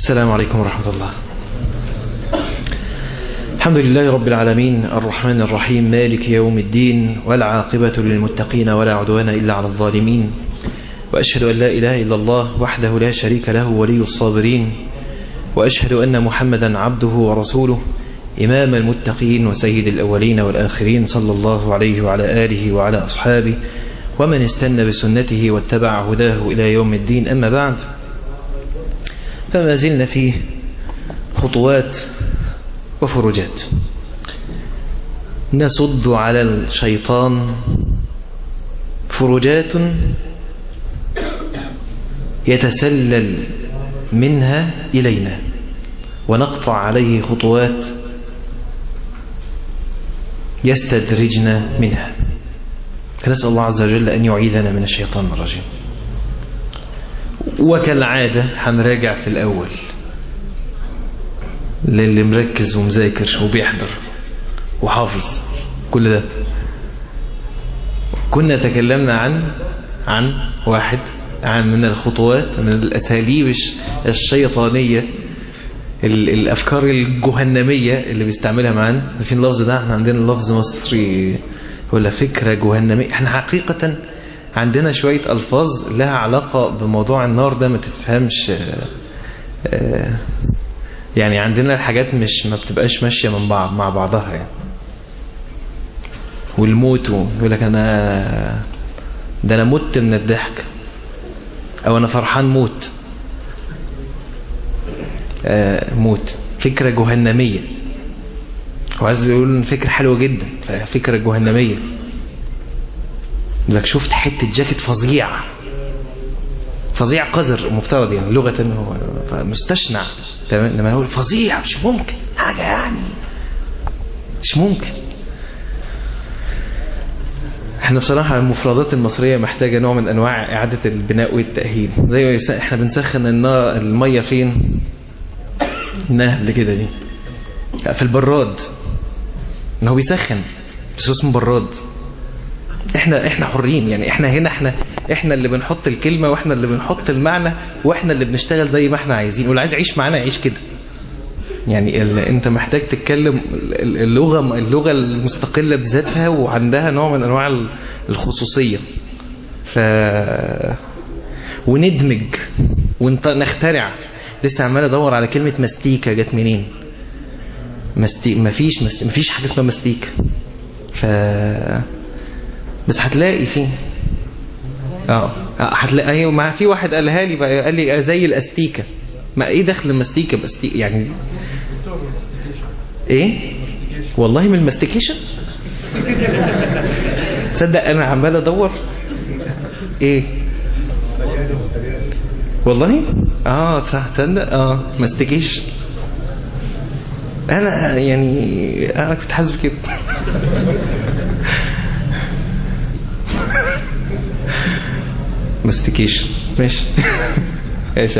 السلام عليكم ورحمة الله الحمد لله رب العالمين الرحمن الرحيم مالك يوم الدين والعاقبة للمتقين ولا عدوان إلا على الظالمين وأشهد أن لا إله إلا الله وحده لا شريك له ولي الصابرين وأشهد أن محمدا عبده ورسوله إمام المتقين وسيد الأولين والآخرين صلى الله عليه وعلى آله وعلى أصحابه ومن استنى بسنته واتبع هداه إلى يوم الدين أما بعد فما زلنا في خطوات وفرجات نصد على الشيطان فرجات يتسلل منها إلينا ونقطع عليه خطوات يستدرجنا منها فنسأل الله عز وجل أن يعيذنا من الشيطان الرجيم وكالعادة هنراجع في الأول للي مركز ومذاكر وبيحضر وحافظ كل ده كنا تكلمنا عن عن واحد عن من الخطوات من الأساليب الشيطانية الأفكار الجهنمية اللي بيستعملها معانا في اللفظ ده احنا عندنا لفظ مصري ولا فكرة جهنمية احنا حقيقة عندنا شوية ألفاظ لها علاقة بموضوع النار ده ما تفهمش يعني عندنا الحاجات مش ما بتبقاش ماشية من بعض مع بعضها يعني والموت يقول لك انا ده انا مت من الضحك او انا فرحان موت آه موت فكرة جهنمية وعايز يقول فكرة حلوة جدا فكرة جهنمية لك شفت حتة جاكيت فظيع فظيع قذر مفترض يعني لغة هو مستشنع تمام لما يقول فظيع مش ممكن حاجة يعني مش ممكن احنا بصراحة المفردات المصرية محتاجة نوع من انواع اعادة البناء والتأهيل زي احنا بنسخن النار المية فين النهل كده دي في البراد ان هو بيسخن بس اسمه براد احنا احنا حرين يعني احنا هنا احنا احنا اللي بنحط الكلمة واحنا اللي بنحط المعنى واحنا اللي بنشتغل زي ما احنا عايزين واللي عايز يعيش معانا يعيش كده يعني انت محتاج تتكلم اللغة اللغة المستقلة بذاتها وعندها نوع من انواع الخصوصية ف وندمج ونخترع لسه عمال ادور على كلمة مستيكة جت منين مستي... مفيش مست... مفيش حاجة اسمها مستيكة ف بس هتلاقي فيه اه هتلاقي ايوه ما في واحد قالها لي بقى قال لي زي الاستيكه ما ايه دخل المستيكه باستيكه يعني ايه والله من المستيكيشن تصدق انا عمال ادور ايه والله اه صح تصدق اه مستيكيشن انا يعني انا كنت حاسس كده مستكيش ماشي ايش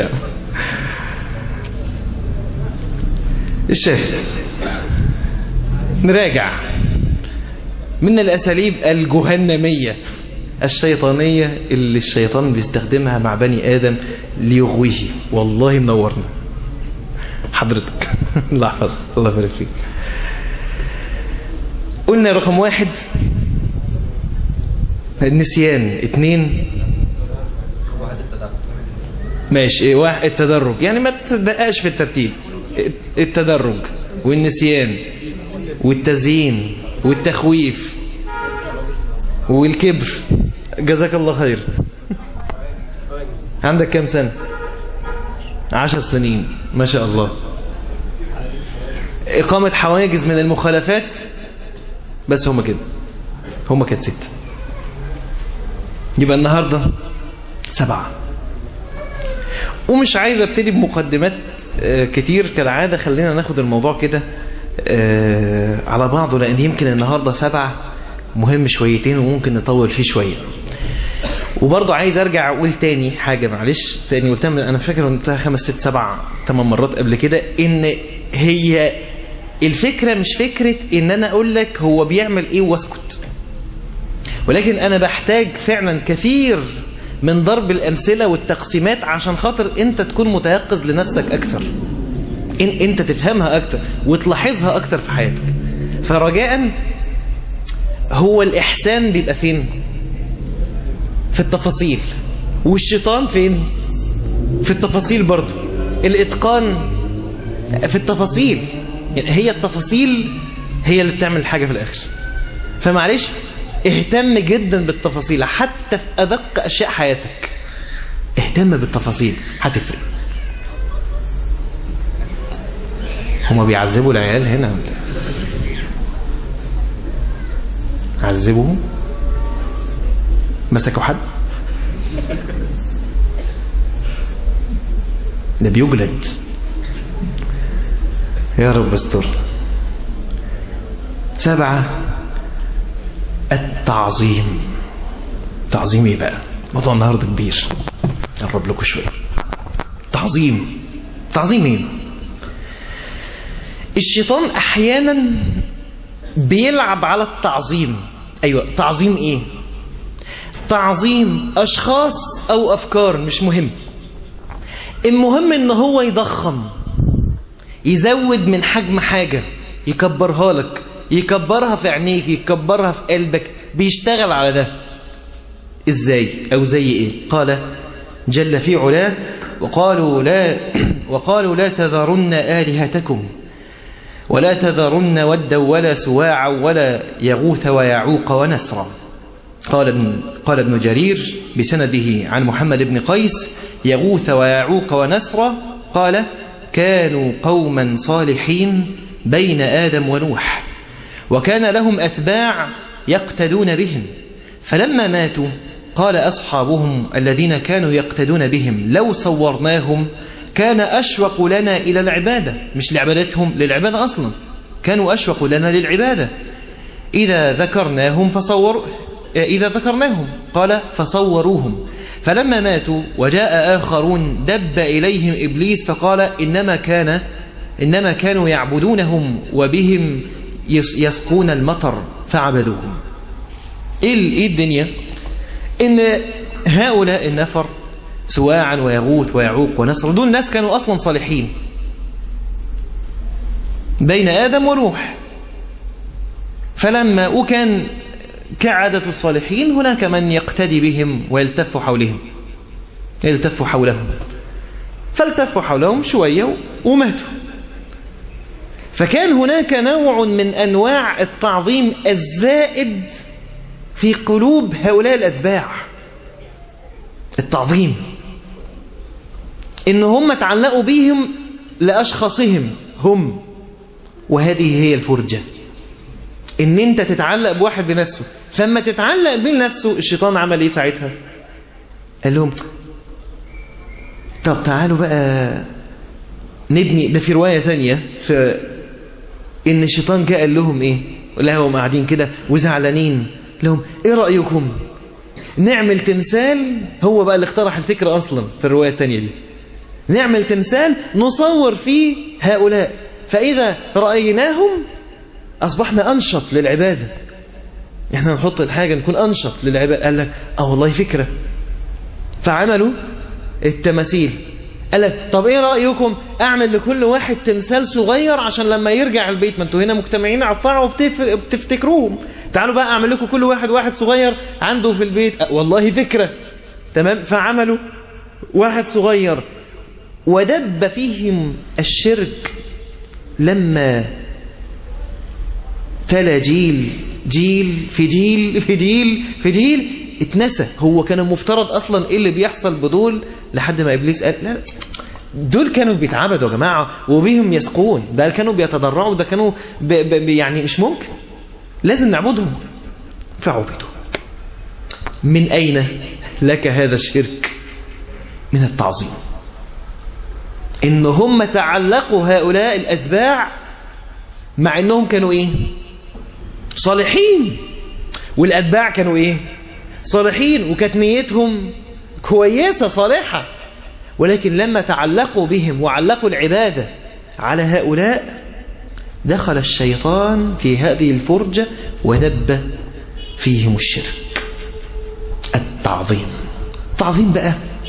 الشاهد نراجع من الأساليب الجهنمية الشيطانية اللي الشيطان بيستخدمها مع بني آدم ليغويه والله منورنا حضرتك الله يحفظك الله يبارك فيك قلنا رقم واحد النسيان اتنين ماشي واحد التدرج يعني ما تدقاش في الترتيب التدرج والنسيان والتزيين والتخويف والكبر جزاك الله خير عندك كم سنة عشر سنين ما شاء الله إقامة حواجز من المخالفات بس هما كده هما كده ستة يبقى النهاردة سبعة ومش عايز ابتدي بمقدمات كتير كالعادة خلينا ناخد الموضوع كده على بعضه لان يمكن النهاردة سبعة مهم شويتين وممكن نطول فيه شوية وبرضه عايز ارجع اقول تاني حاجة معلش تاني قلتها انا فاكر قلتها خمس ست سبع ثمان مرات قبل كده ان هي الفكرة مش فكرة ان انا اقول لك هو بيعمل ايه واسكت ولكن انا بحتاج فعلا كثير من ضرب الأمثلة والتقسيمات عشان خاطر انت تكون متيقظ لنفسك أكثر إن انت تفهمها أكثر وتلاحظها أكثر في حياتك فرجاء هو الإحسان بيبقى فين في التفاصيل والشيطان فين في التفاصيل برضه الإتقان في التفاصيل يعني هي التفاصيل هي اللي بتعمل الحاجة في الآخر فمعلش اهتم جدا بالتفاصيل حتى في أدق أشياء حياتك اهتم بالتفاصيل هتفرق هما بيعذبوا العيال هنا ولا عذبوهم مسكوا حد ده بيجلد يا رب استر سبعة التعظيم تعظيم ايه بقى موضوع النهاردة كبير قرب لكم شوية تعظيم تعظيم ايه الشيطان احيانا بيلعب على التعظيم ايوه تعظيم ايه تعظيم اشخاص او افكار مش مهم المهم ان هو يضخم يزود من حجم حاجة يكبرها لك يكبرها في عينيك يكبرها في قلبك بيشتغل على ده ازاي او زي ايه قال جل في علاه وقالوا لا وقالوا لا تذرن آلهتكم ولا تذرن ودا ولا سواعا ولا يغوث ويعوق ونسرا قال ابن, قال ابن جرير بسنده عن محمد بن قيس يغوث ويعوق ونسرا قال كانوا قوما صالحين بين آدم ونوح وكان لهم أتباع يقتدون بهم فلما ماتوا قال أصحابهم الذين كانوا يقتدون بهم لو صورناهم كان أشوق لنا إلى العبادة مش لعبادتهم للعبادة أصلا كانوا أشوق لنا للعبادة إذا ذكرناهم فصور إذا ذكرناهم قال فصوروهم فلما ماتوا وجاء آخرون دب إليهم إبليس فقال إنما كان إنما كانوا يعبدونهم وبهم يسقون المطر فعبدوهم إيه الدنيا إن هؤلاء النفر سواعا ويغوث ويعوق ونسر دول ناس كانوا أصلا صالحين بين آدم ونوح فلما وكان كعادة الصالحين هناك من يقتدي بهم ويلتف حولهم يلتف حولهم فالتفوا حولهم شوية وماتوا فكان هناك نوع من أنواع التعظيم الزائد في قلوب هؤلاء الأتباع التعظيم إن هم تعلقوا بهم لأشخاصهم هم وهذه هي الفرجة إن أنت تتعلق بواحد بنفسه فلما تتعلق بنفسه الشيطان عمل إيه ساعتها قال لهم طب تعالوا بقى نبني ده في رواية ثانية في إن الشيطان جاء قال لهم إيه لا هم قاعدين كده وزعلانين لهم إيه رأيكم نعمل تمثال هو بقى اللي اخترع الفكرة أصلا في الرواية الثانية دي نعمل تمثال نصور فيه هؤلاء فإذا رأيناهم أصبحنا أنشط للعبادة احنا نحط الحاجة نكون أنشط للعبادة قال لك اه والله فكرة فعملوا التماثيل قال لك طب ايه رأيكم اعمل لكل واحد تمثال صغير عشان لما يرجع البيت ما انتوا هنا مجتمعين على الطاعة وبتفتكروهم تعالوا بقى اعمل لكم كل واحد واحد صغير عنده في البيت أه والله فكرة تمام فعملوا واحد صغير ودب فيهم الشرك لما تلا جيل جيل في جيل في جيل في جيل اتنسى هو كان المفترض اصلا ايه اللي بيحصل بدول لحد ما ابليس قال لا دول كانوا بيتعبدوا يا جماعة وبهم يسقون ده كانوا بيتضرعوا ده كانوا ب ب يعني مش ممكن لازم نعبدهم فعبدوا من أين لك هذا الشرك من التعظيم إن هم تعلقوا هؤلاء الأتباع مع إنهم كانوا إيه صالحين والأتباع كانوا إيه صالحين وكانت نيتهم كويسة صالحة ولكن لما تعلقوا بهم وعلقوا العبادة على هؤلاء دخل الشيطان في هذه الفرجة ودب فيهم الشرك التعظيم التعظيم بقى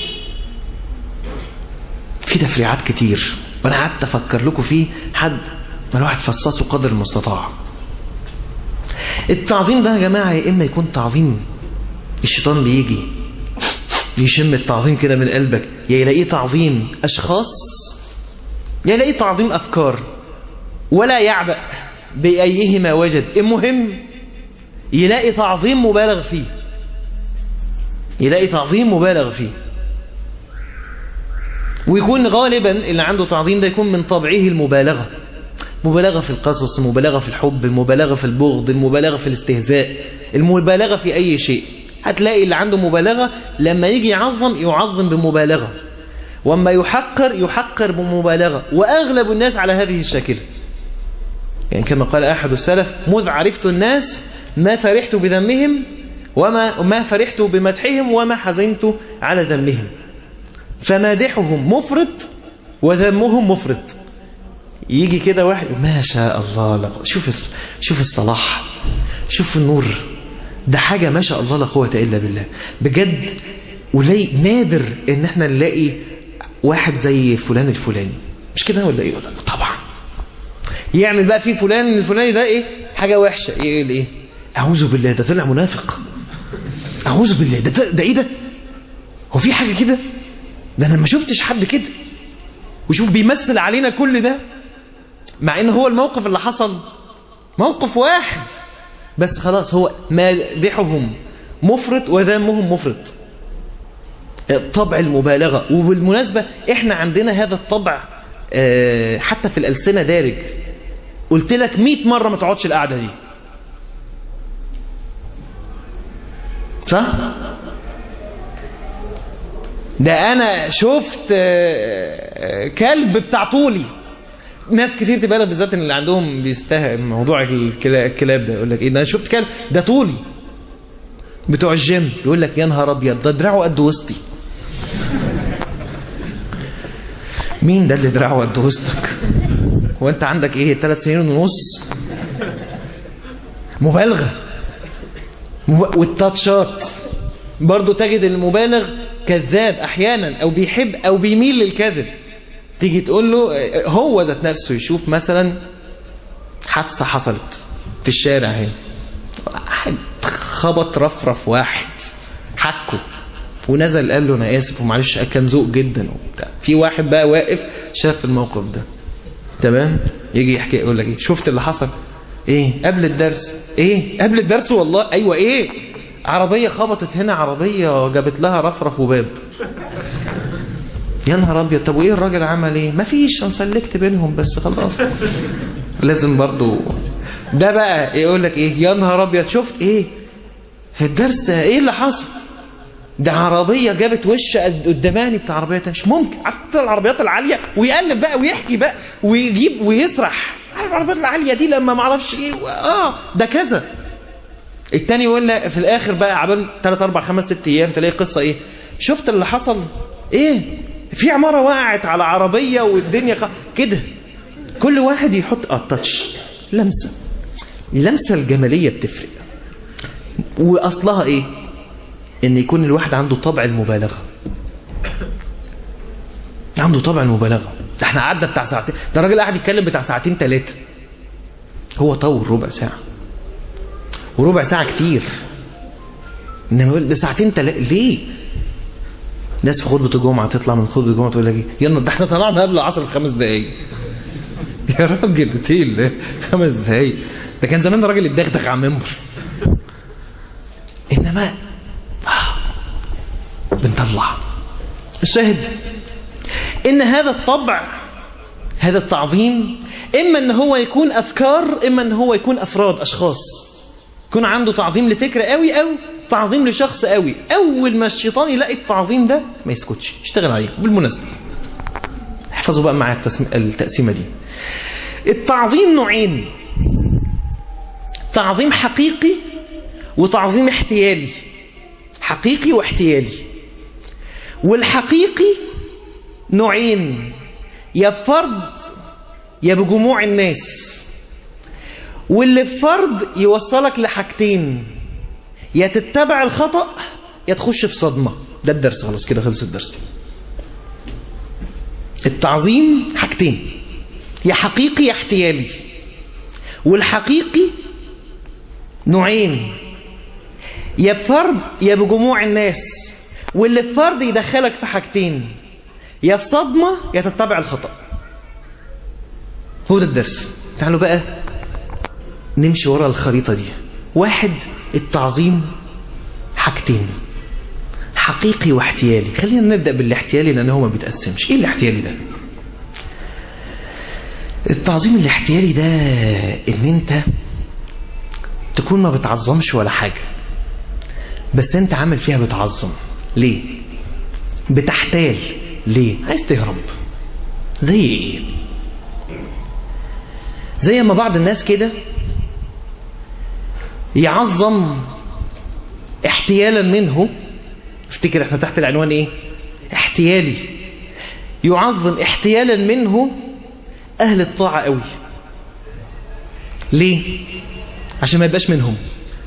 في تفريعات كتير وانا قعدت افكر لكم فيه حد ما الواحد فصصه قدر المستطاع التعظيم ده يا جماعة يا اما يكون تعظيم الشيطان بيجي يشم التعظيم كده من قلبك يا يلاقيه تعظيم اشخاص يا يلاقيه تعظيم افكار ولا يعبأ بأيهما وجد المهم يلاقي تعظيم مبالغ فيه يلاقي تعظيم مبالغ فيه ويكون غالبا اللي عنده تعظيم ده يكون من طبعه المبالغة مبالغة في القصص المبالغة في الحب المبالغة في البغض المبالغة في الاستهزاء المبالغة في أي شيء هتلاقي اللي عنده مبالغة لما يجي يعظم يعظم بمبالغة وما يحقر يحقر بمبالغة وأغلب الناس على هذه الشكل يعني كما قال أحد السلف مذ عرفت الناس ما فرحت بذمهم وما ما فرحت بمدحهم وما حزنت على ذمهم فمادحهم مفرط وذمهم مفرط يجي كده واحد ما شاء الله لا شوف شوف الصلاح شوف النور ده حاجة ما شاء الله لا قوة إلا بالله بجد قليل نادر ان احنا نلاقي واحد زي فلان الفلاني مش كده ولا ايه ولا طبعا يعمل بقى في فلان الفلاني ده ايه حاجة وحشة ايه ايه اعوذ بالله ده طلع منافق اعوذ بالله ده ده ايه ده هو في حاجة كده ده انا ما شفتش حد كده وشوف بيمثل علينا كل ده مع ان هو الموقف اللي حصل موقف واحد بس خلاص هو مادحهم مفرط وذمهم مفرط طبع المبالغة وبالمناسبة احنا عندنا هذا الطبع اه حتى في الألسنة دارج قلت لك 100 مرة ما تقعدش القعدة دي صح؟ ده انا شفت اه كلب بتاع طولي ناس كتير تبالغ بالذات ان اللي عندهم بيستهى موضوع الكلاب ده يقول لك ايه ده انا شفت كلب ده طولي بتوع الجيم يقول لك يا نهار ابيض ده دراعه قد وسطي مين ده اللي دراعه قد وسطك هو انت عندك ايه ثلاث سنين ونص مبالغه مب... والتاتشات برضو تجد المبالغ كذاب احيانا او بيحب او بيميل للكذب تيجي تقول له هو ذات نفسه يشوف مثلا حادثه حصلت في الشارع اهي خبط رفرف واحد حكه ونزل قال له انا اسف ومعلش كان ذوق جدا وبتاع في واحد بقى واقف شاف الموقف ده تمام يجي يحكي يقول لك ايه شفت اللي حصل ايه قبل الدرس ايه قبل الدرس والله ايوه ايه عربيه خبطت هنا عربيه جابت لها رفرف وباب يا نهار ابيض طب وايه الراجل عمل ايه مفيش انا سلكت بينهم بس خلاص لازم برضو ده بقى يقول لك ايه يا نهار ابيض شفت ايه في الدرس ايه اللي حصل ده عربيه جابت وش قداماني بتاع عربيه مش ممكن عارف العربيات العاليه ويقلب بقى ويحكي بقى ويجيب ويسرح عارف العربيات العاليه دي لما ما اعرفش ايه اه ده كذا التاني يقول لك في الاخر بقى عبال 3 4 5 6 ايام تلاقي قصه ايه شفت اللي حصل ايه في عماره وقعت على عربيه والدنيا خ... كده كل واحد يحط اه تاتش لمسه اللمسه الجماليه بتفرق واصلها ايه ان يكون الواحد عنده طبع المبالغه عنده طبع المبالغه ده احنا قعدنا بتاع ساعتين ده الراجل قاعد يتكلم بتاع ساعتين ثلاثه هو طول ربع ساعه وربع ساعه كتير انما يقول ده ساعتين ثلاثه ليه ناس في خطبه الجمعه تطلع من خطبه الجمعه تقول لك ايه يلا ده احنا طلعنا قبل العصر بخمس دقايق يا راجل تيل خمس دقايق ده كان زمان الراجل اتدغدغ على المنبر انما بنطلع الشاهد ان هذا الطبع هذا التعظيم اما ان هو يكون افكار اما ان هو يكون افراد اشخاص يكون عنده تعظيم لفكرة قوي او تعظيم لشخص قوي اول ما الشيطان يلاقي التعظيم ده ما يسكتش يشتغل عليه بالمناسبة احفظوا بقى معايا التقسيمة دي التعظيم نوعين تعظيم حقيقي وتعظيم احتيالي حقيقي واحتيالي والحقيقي نوعين يا بفرد يا بجموع الناس واللي بفرد يوصلك لحاجتين يا تتبع الخطأ يا تخش في صدمة ده الدرس خلاص كده خلص الدرس التعظيم حاجتين يا حقيقي يا احتيالي والحقيقي نوعين يا بفرد يا بجموع الناس واللي بفرد يدخلك في حاجتين يا في صدمة يا تتبع الخطأ هو ده الدرس تعالوا بقى نمشي ورا الخريطة دي واحد التعظيم حاجتين حقيقي واحتيالي خلينا نبدأ بالاحتيالي لأن هو ما بيتقسمش ايه الاحتيالي ده التعظيم الاحتيالي ده ان انت تكون ما بتعظمش ولا حاجة بس انت عامل فيها بتعظم ليه بتحتال ليه عايز تهرب زي ايه زي ما بعض الناس كده يعظم احتيالا منه افتكر احنا تحت العنوان ايه احتيالي يعظم احتيالا منه اهل الطاعة قوي ليه عشان ما يبقاش منهم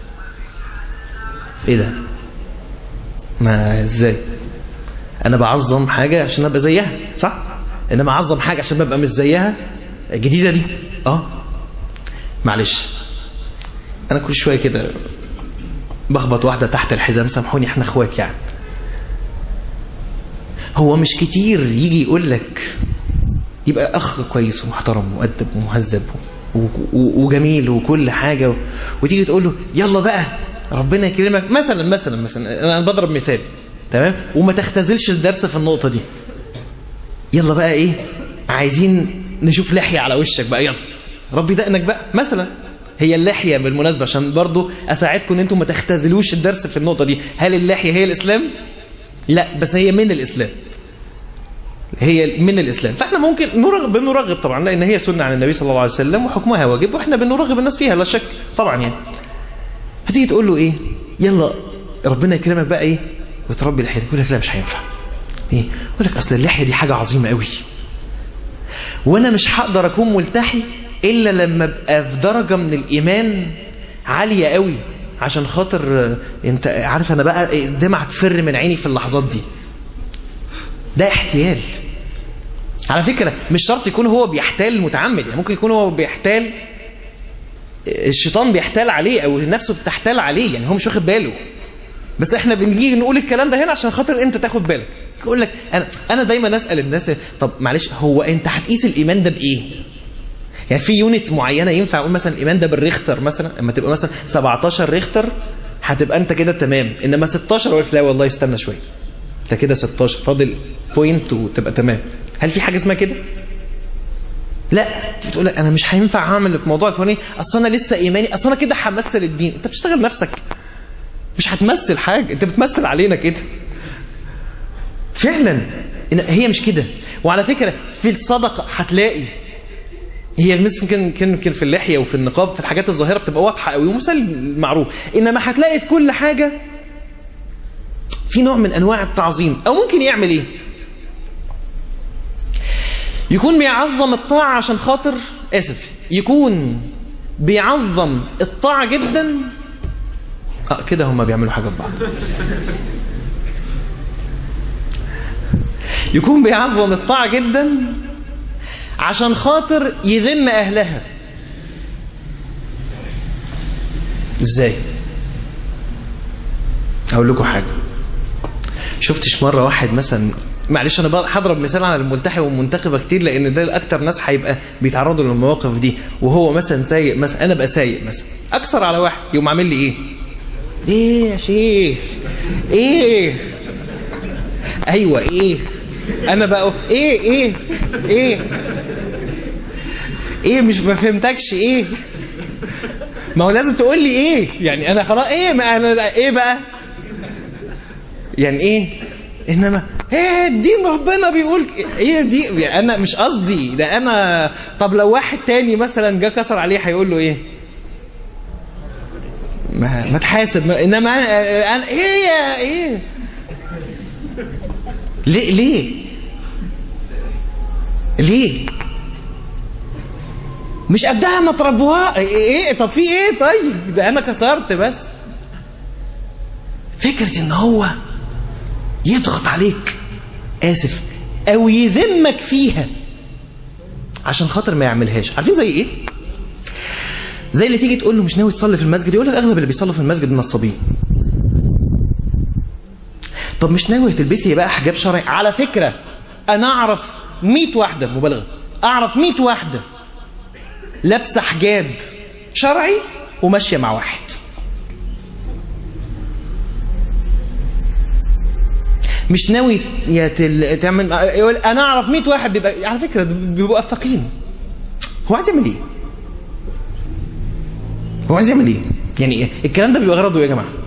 ايه ده ما ازاي انا بعظم حاجة عشان ابقى زيها صح انما اعظم حاجة عشان ابقى مش زيها الجديدة دي اه معلش انا كل شوية كده بخبط واحدة تحت الحزام سامحوني احنا اخوات يعني هو مش كتير يجي يقول لك يبقى اخ كويس ومحترم ومؤدب ومهذب وجميل وكل حاجة وتيجي تقول له يلا بقى ربنا يكرمك مثلا مثلا مثلا انا بضرب مثال تمام وما تختزلش الدرس في النقطة دي يلا بقى ايه عايزين نشوف لحية على وشك بقى يلا ربي دقنك بقى مثلا هي اللحية بالمناسبة عشان برضو أساعدكم ان انتم ما تختزلوش الدرس في النقطة دي هل اللحية هي الإسلام؟ لا بس هي من الإسلام هي من الإسلام فاحنا ممكن نرغب بنرغب طبعا لأن هي سنة عن النبي صلى الله عليه وسلم وحكمها واجب واحنا بنرغب الناس فيها لا شك طبعا يعني فتيجي تقول له ايه يلا ربنا يكرمك بقى ايه وتربي اللحية يقول لك لا مش هينفع ايه يقول لك اصل اللحية دي حاجة عظيمة قوي وانا مش هقدر اكون ملتحي الا لما ابقى في درجة من الايمان عالية قوي عشان خاطر انت عارف انا بقى الدمعة تفر من عيني في اللحظات دي ده احتيال على فكرة مش شرط يكون هو بيحتال متعمد يعني ممكن يكون هو بيحتال الشيطان بيحتال عليه او نفسه بتحتال عليه يعني هو مش واخد باله بس احنا بنيجي نقول الكلام ده هنا عشان خاطر انت تاخد بالك يقول لك انا انا دايما اسال الناس طب معلش هو انت هتقيس الايمان ده بايه يعني في يونت معينه ينفع اقول مثلا الايمان ده بالريختر مثلا لما تبقى مثلا 17 ريختر هتبقى انت كده تمام انما 16 اقول لا والله استنى شويه انت كده 16 فاضل بوينت وتبقى تمام هل في حاجه اسمها كده لا بتقول لك انا مش هينفع اعمل الموضوع الفلاني اصل انا لسه ايماني اصل انا كده همثل الدين انت بتشتغل نفسك مش هتمثل حاجه انت بتمثل علينا كده فعلا هي مش كده وعلى فكره في الصدقه هتلاقي هي يمكن يمكن يمكن في اللحيه وفي النقاب في الحاجات الظاهره بتبقى واضحه قوي ومثال معروف انما هتلاقي في كل حاجه في نوع من انواع التعظيم او ممكن يعمل ايه يكون بيعظم الطاعة عشان خاطر اسف يكون بيعظم الطاعة جدا اه كده هما بيعملوا حاجة ببعض يكون بيعظم الطاعة جدا عشان خاطر يذم اهلها ازاي اقول لكم حاجة شفتش مرة واحد مثلا معلش انا هضرب مثال على الملتحي والمنتخبه كتير لان ده الاكتر ناس هيبقى بيتعرضوا للمواقف دي وهو مثلا سايق مثلا انا بقى سايق مثلا اكثر على واحد يقوم عامل لي ايه ايه يا شيخ ايه ايوه ايه انا بقى ايه ايه ايه ايه مش ما فهمتكش ايه ما هو لازم تقول لي ايه يعني انا خلاص ايه ما انا ايه بقى يعني ايه انما ايه دين ربنا بيقول ايه دي انا مش قصدي ده انا طب لو واحد تاني مثلا جه كسر عليه هيقول له ايه ما, ما تحاسب ما انما انا, أنا ايه يا ايه ليه ليه ليه مش قدها ما تربوها ايه طب في ايه طيب ده انا كسرت بس فكرة ان هو يضغط عليك آسف أو يذمك فيها عشان خاطر ما يعملهاش عارفين زي إيه؟ زي اللي تيجي تقول له مش ناوي تصلي في المسجد يقول لك أغلب اللي بيصلوا في المسجد نصابين طب مش ناوي تلبسي بقى حجاب شرعي على فكرة أنا أعرف 100 واحدة مبالغة أعرف 100 واحدة لابسة حجاب شرعي وماشية مع واحد مش ناوي يا تل... تعمل يقول انا اعرف 100 واحد بيبقى على فكره بيبقوا افاقين هو عايز يعمل ايه؟ هو عايز يعمل ايه؟ يعني إيه؟ الكلام ده بيبقى غرضه ايه يا جماعه؟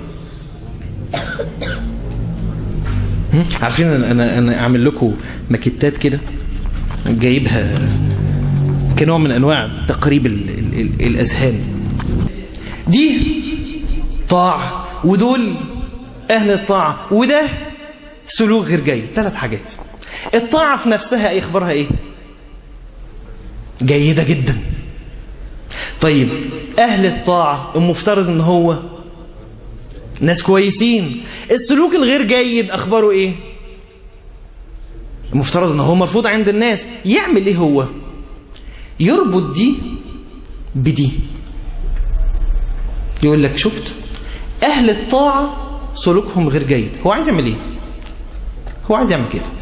هم؟ عارفين انا انا انا اعمل لكم ماكيتات كده جايبها كنوع من انواع تقريب ال ال ال الاذهان دي طاعه ودول اهل الطاعه وده سلوك غير جيد ثلاث حاجات الطاعة في نفسها ايه اخبارها ايه جيدة جدا طيب اهل الطاعة المفترض ان هو ناس كويسين السلوك الغير جيد اخباره ايه المفترض ان هو مرفوض عند الناس يعمل ايه هو يربط دي بدي يقول لك شفت اهل الطاعة سلوكهم غير جيد هو عايز يعمل ايه هو عايز يعمل كده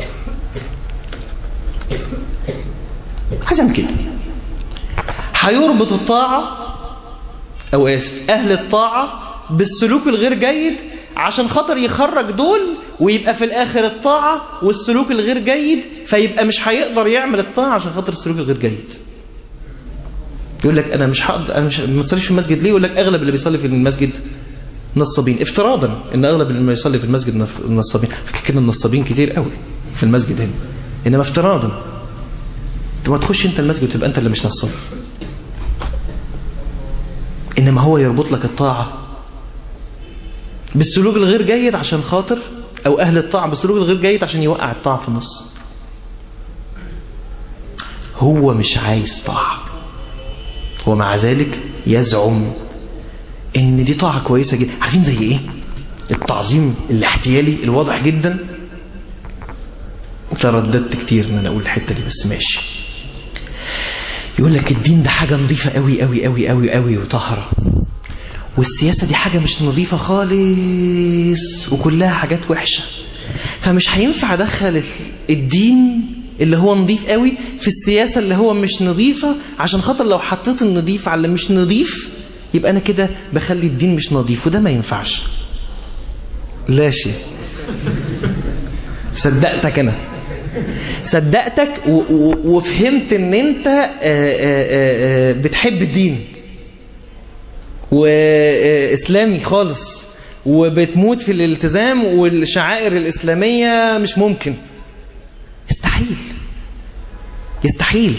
عايز يعمل كده هيربط الطاعة او اسف اهل الطاعة بالسلوك الغير جيد عشان خاطر يخرج دول ويبقى في الاخر الطاعة والسلوك الغير جيد فيبقى مش هيقدر يعمل الطاعة عشان خاطر السلوك الغير جيد يقول لك انا مش هقدر انا مش ما بصليش في المسجد ليه يقول لك اغلب اللي بيصلي في المسجد نصابين افتراضا ان اغلب اللي يصلي في المسجد نصابين فكر كده النصابين كتير قوي في المسجد هنا انما افتراضا ما تخش انت المسجد وتبقى انت اللي مش نصاب انما هو يربط لك الطاعة بالسلوك الغير جيد عشان خاطر او اهل الطاعة بالسلوك الغير جيد عشان يوقع الطاعة في النص هو مش عايز طاعة ومع ذلك يزعم ان دي طاعة كويسة جدا عارفين زي ايه التعظيم الاحتيالي الواضح جدا ترددت كتير ان انا اقول الحتة دي بس ماشي يقول لك الدين ده حاجة نظيفة قوي قوي قوي قوي قوي وطهرة والسياسة دي حاجة مش نظيفة خالص وكلها حاجات وحشة فمش هينفع ادخل الدين اللي هو نظيف قوي في السياسة اللي هو مش نظيفة عشان خاطر لو حطيت النظيف على اللي مش نظيف يبقى أنا كده بخلي الدين مش نظيف وده ما ينفعش لا شيء صدقتك أنا صدقتك و و وفهمت ان انت آآ آآ بتحب الدين واسلامي خالص وبتموت في الالتزام والشعائر الاسلامية مش ممكن يستحيل يستحيل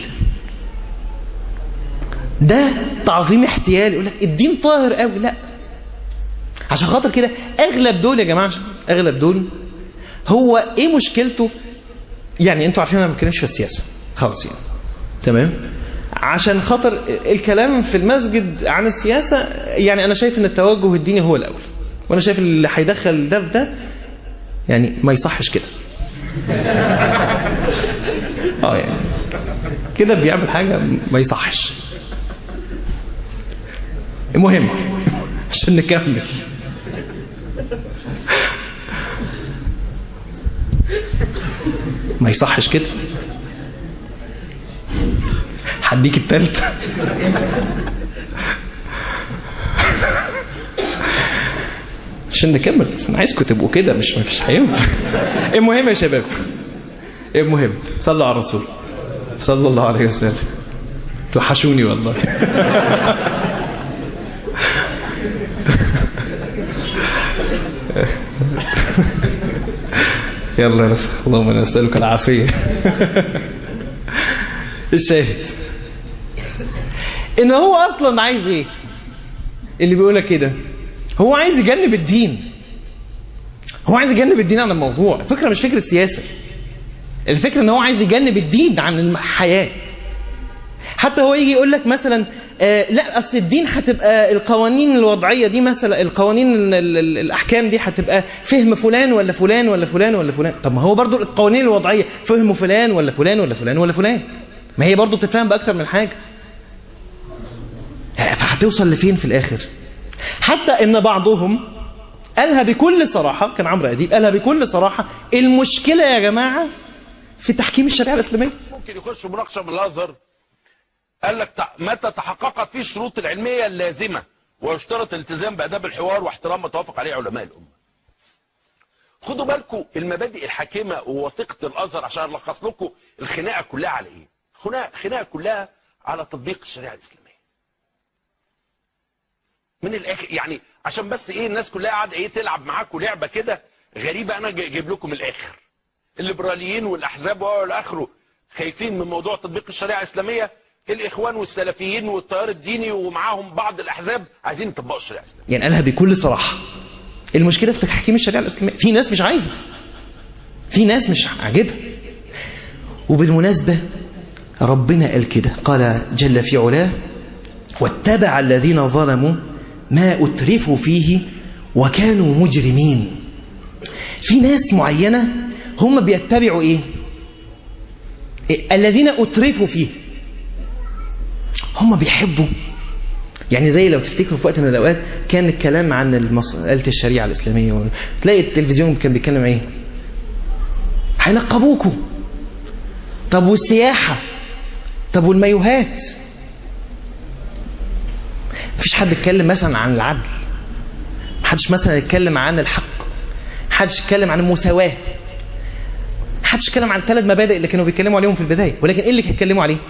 ده تعظيم احتيال يقول لك الدين طاهر قوي لا عشان خاطر كده اغلب دول يا جماعه اغلب دول هو ايه مشكلته يعني انتوا عارفين انا ما بتكلمش في السياسه خالص يعني تمام عشان خاطر الكلام في المسجد عن السياسه يعني انا شايف ان التوجه الديني هو الاول وانا شايف اللي هيدخل ده في ده يعني ما يصحش كده اه يعني كده بيعمل حاجة ما يصحش المهم عشان نكمل ما يصحش كده هديك التالت عشان نكمل انا عايزكم تبقوا كده مش مش هينفع المهم يا شباب المهم صلوا على الرسول صلى الله عليه وسلم توحشوني والله يلا يا رسول اللهم نسألك العافية الشاهد ان هو اصلا عايز ايه اللي بيقولك كده هو عايز يجنب الدين هو عايز يجنب الدين عن الموضوع الفكرة مش فكرة سياسة الفكرة ان هو عايز يجنب الدين عن الحياة حتى هو يجي يقول لك مثلا آه لا اصل الدين هتبقى القوانين الوضعيه دي مثلا القوانين ال ال ال الاحكام دي هتبقى فهم فلان ولا فلان ولا فلان ولا فلان طب ما هو برضو القوانين الوضعيه فهم فلان ولا فلان ولا فلان ولا فلان ما هي برضو بتتفهم باكثر من حاجه فهتوصل لفين في الاخر حتى ان بعضهم قالها بكل صراحه كان عمرو اديب قالها بكل صراحه المشكله يا جماعه في تحكيم الشريعه الاسلاميه ممكن يخش مناقشه بالازهر قال لك تع- متى تحققت فيه الشروط العلميه اللازمه ويشترط الالتزام باداب الحوار واحترام ما توافق عليه علماء الامه خدوا بالكم المبادئ الحاكمه ووثيقه الازهر عشان الخص لكم الخناقه كلها على ايه خناقه خناقه كلها على تطبيق الشريعه الاسلاميه من الاخر يعني عشان بس ايه الناس كلها قاعده ايه تلعب معاكم لعبه كده غريبه انا جاي- جايب لكم الاخر الليبراليين والاحزاب والى اخره خايفين من موضوع تطبيق الشريعه الاسلاميه الاخوان والسلفيين والتيار الديني ومعاهم بعض الاحزاب عايزين يطبقوا الشريعه الاسلاميه يعني قالها بكل صراحه المشكله في تحكيم الشريعه الاسلاميه في ناس مش عايزه في ناس مش عاجبها وبالمناسبه ربنا قال كده قال جل في علاه واتبع الذين ظلموا ما اترفوا فيه وكانوا مجرمين في ناس معينه هم بيتبعوا ايه إيه؟ الذين اترفوا فيه هم بيحبوا يعني زي لو تفتكروا في وقت من الاوقات كان الكلام عن مساله الشريعه الاسلاميه تلاقي التلفزيون كان بيتكلم ايه هينقبوكوا طب والسياحه طب والمايوهات مفيش حد اتكلم مثلا عن العدل محدش مثلا يتكلم عن الحق محدش يتكلم عن المساواه محدش يتكلم عن الثلاث مبادئ اللي كانوا بيتكلموا عليهم في البدايه ولكن ايه اللي كانوا بيتكلموا عليه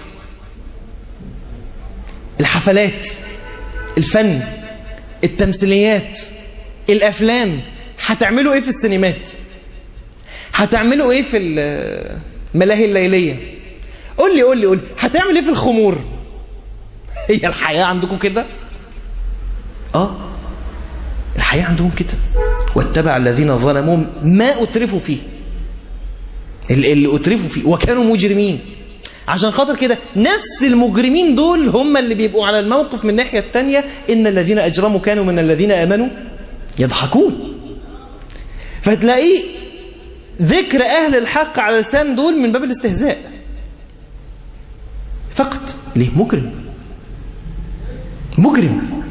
الحفلات الفن التمثيليات الافلام هتعملوا ايه في السينمات هتعملوا ايه في الملاهي الليليه قول لي قول لي قول لي هتعمل ايه في الخمور هي الحياه عندكم كده اه الحياه عندهم كده واتبع الذين ظلموا ما اترفوا فيه اللي اللي اترفوا فيه وكانوا مجرمين عشان خاطر كده نفس المجرمين دول هم اللي بيبقوا على الموقف من الناحية التانية إن الذين أجرموا كانوا من الذين آمنوا يضحكون فتلاقيه ذكر أهل الحق على لسان دول من باب الاستهزاء فقط ليه مجرم مجرم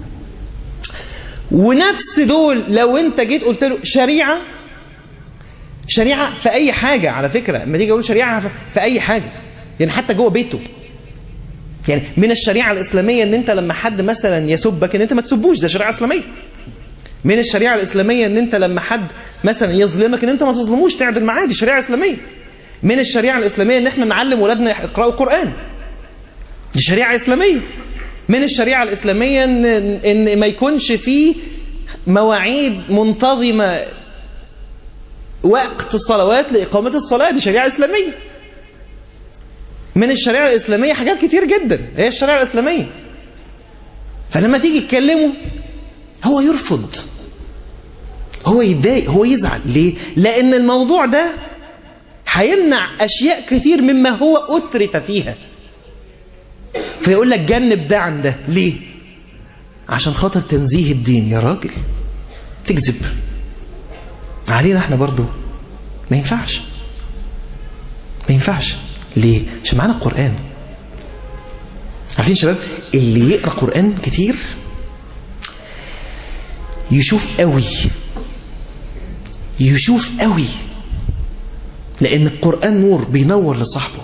ونفس دول لو انت جيت قلت له شريعة شريعة في أي حاجة على فكرة لما تيجي أقول شريعة في أي حاجة يعني حتى جوه بيته يعني من الشريعة الإسلامية ان انت لما حد مثلا يسبك ان انت ما تسبوش ده شريعة إسلامية من الشريعة الإسلامية ان انت لما حد مثلا يظلمك ان انت ما تظلموش تعدل معاه دي شريعة إسلامية من الشريعة الإسلامية ان احنا نعلم ولادنا يقرأوا قرآن دي شريعة إسلامية من الشريعة الإسلامية ان, إن ما يكونش فيه مواعيد منتظمة وقت الصلوات لإقامة الصلاة دي شريعة إسلامية من الشريعة الإسلامية حاجات كتير جدا هي الشريعة الإسلامية فلما تيجي تكلمه هو يرفض هو يتضايق هو يزعل ليه؟ لأن الموضوع ده هيمنع أشياء كتير مما هو أترف فيها فيقول لك جنب ده عن ده ليه؟ عشان خاطر تنزيه الدين يا راجل تكذب علينا احنا برضو ما ينفعش ما ينفعش ليه؟ عشان معانا القرآن عارفين شباب اللي يقرأ قرآن كتير يشوف قوي يشوف قوي لأن القرآن نور بينور لصاحبه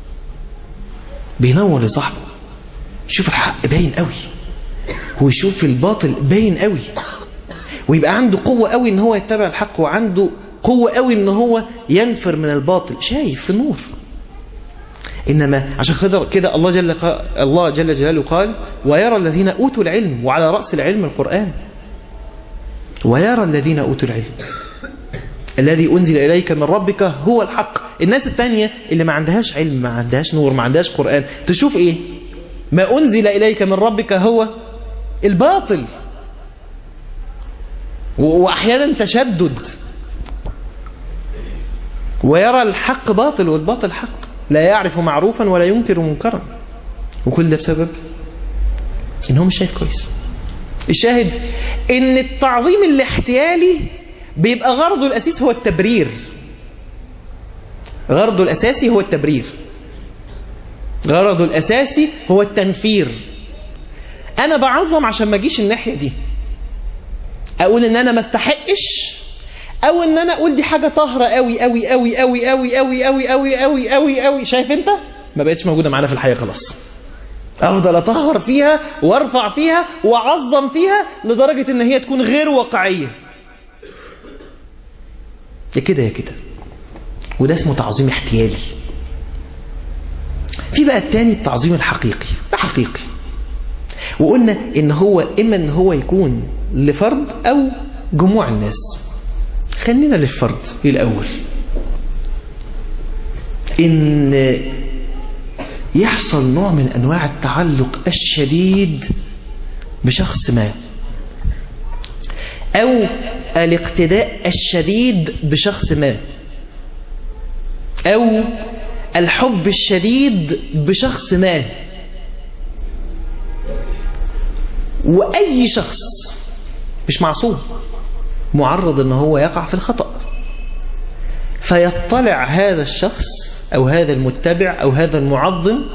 بينور لصاحبه يشوف الحق باين قوي ويشوف الباطل باين قوي ويبقى عنده قوة قوي ان هو يتبع الحق وعنده قوة قوي ان هو ينفر من الباطل شايف في النور إنما عشان كده كده الله جل الله جل جلاله قال ويرى الذين أوتوا العلم وعلى رأس العلم القرآن ويرى الذين أوتوا العلم الذي أنزل إليك من ربك هو الحق الناس التانية اللي ما عندهاش علم ما عندهاش نور ما عندهاش قرآن تشوف إيه ما أنزل إليك من ربك هو الباطل وأحيانا تشدد ويرى الحق باطل والباطل حق لا يعرف معروفا ولا ينكر منكرا وكل ده بسبب ان هو مش شايف كويس الشاهد ان التعظيم الاحتيالي بيبقى غرضه الاساسي هو التبرير غرضه الاساسي هو التبرير غرضه الاساسي هو التنفير انا بعظم عشان ما اجيش الناحيه دي اقول ان انا ما استحقش او ان انا اقول دي حاجه طاهره قوي قوي قوي قوي قوي قوي قوي قوي قوي قوي قوي شايف انت ما بقتش موجوده معانا في الحياه خلاص افضل اطهر فيها وارفع فيها واعظم فيها لدرجه ان هي تكون غير واقعيه يا كده يا كده وده اسمه تعظيم احتيالي في بقى التاني التعظيم الحقيقي ده حقيقي وقلنا ان هو اما ان هو يكون لفرد او جموع الناس خلينا للفرد الاول ان يحصل نوع من انواع التعلق الشديد بشخص ما او الاقتداء الشديد بشخص ما او الحب الشديد بشخص ما واي شخص مش معصوم معرض ان هو يقع في الخطأ فيطلع هذا الشخص او هذا المتبع او هذا المعظم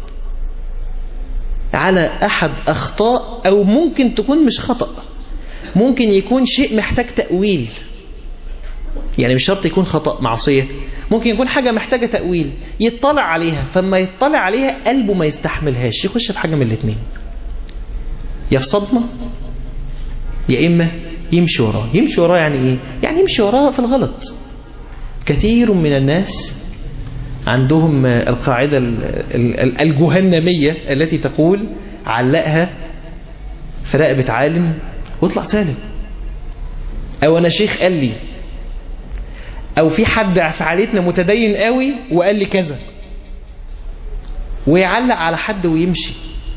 على احد اخطاء او ممكن تكون مش خطأ ممكن يكون شيء محتاج تأويل يعني مش شرط يكون خطأ معصية ممكن يكون حاجة محتاجة تأويل يطلع عليها فما يطلع عليها قلبه ما يستحملهاش يخش في حاجة من الاثنين يا في صدمة يا إما يمشي وراه يمشي وراه يعني إيه؟ يعني يمشي وراه في الغلط كثير من الناس عندهم القاعدة الجهنمية التي تقول علقها في رقبة عالم واطلع سالم او انا شيخ قال لي او في حد في عائلتنا متدين قوي وقال لي كذا ويعلق على حد ويمشي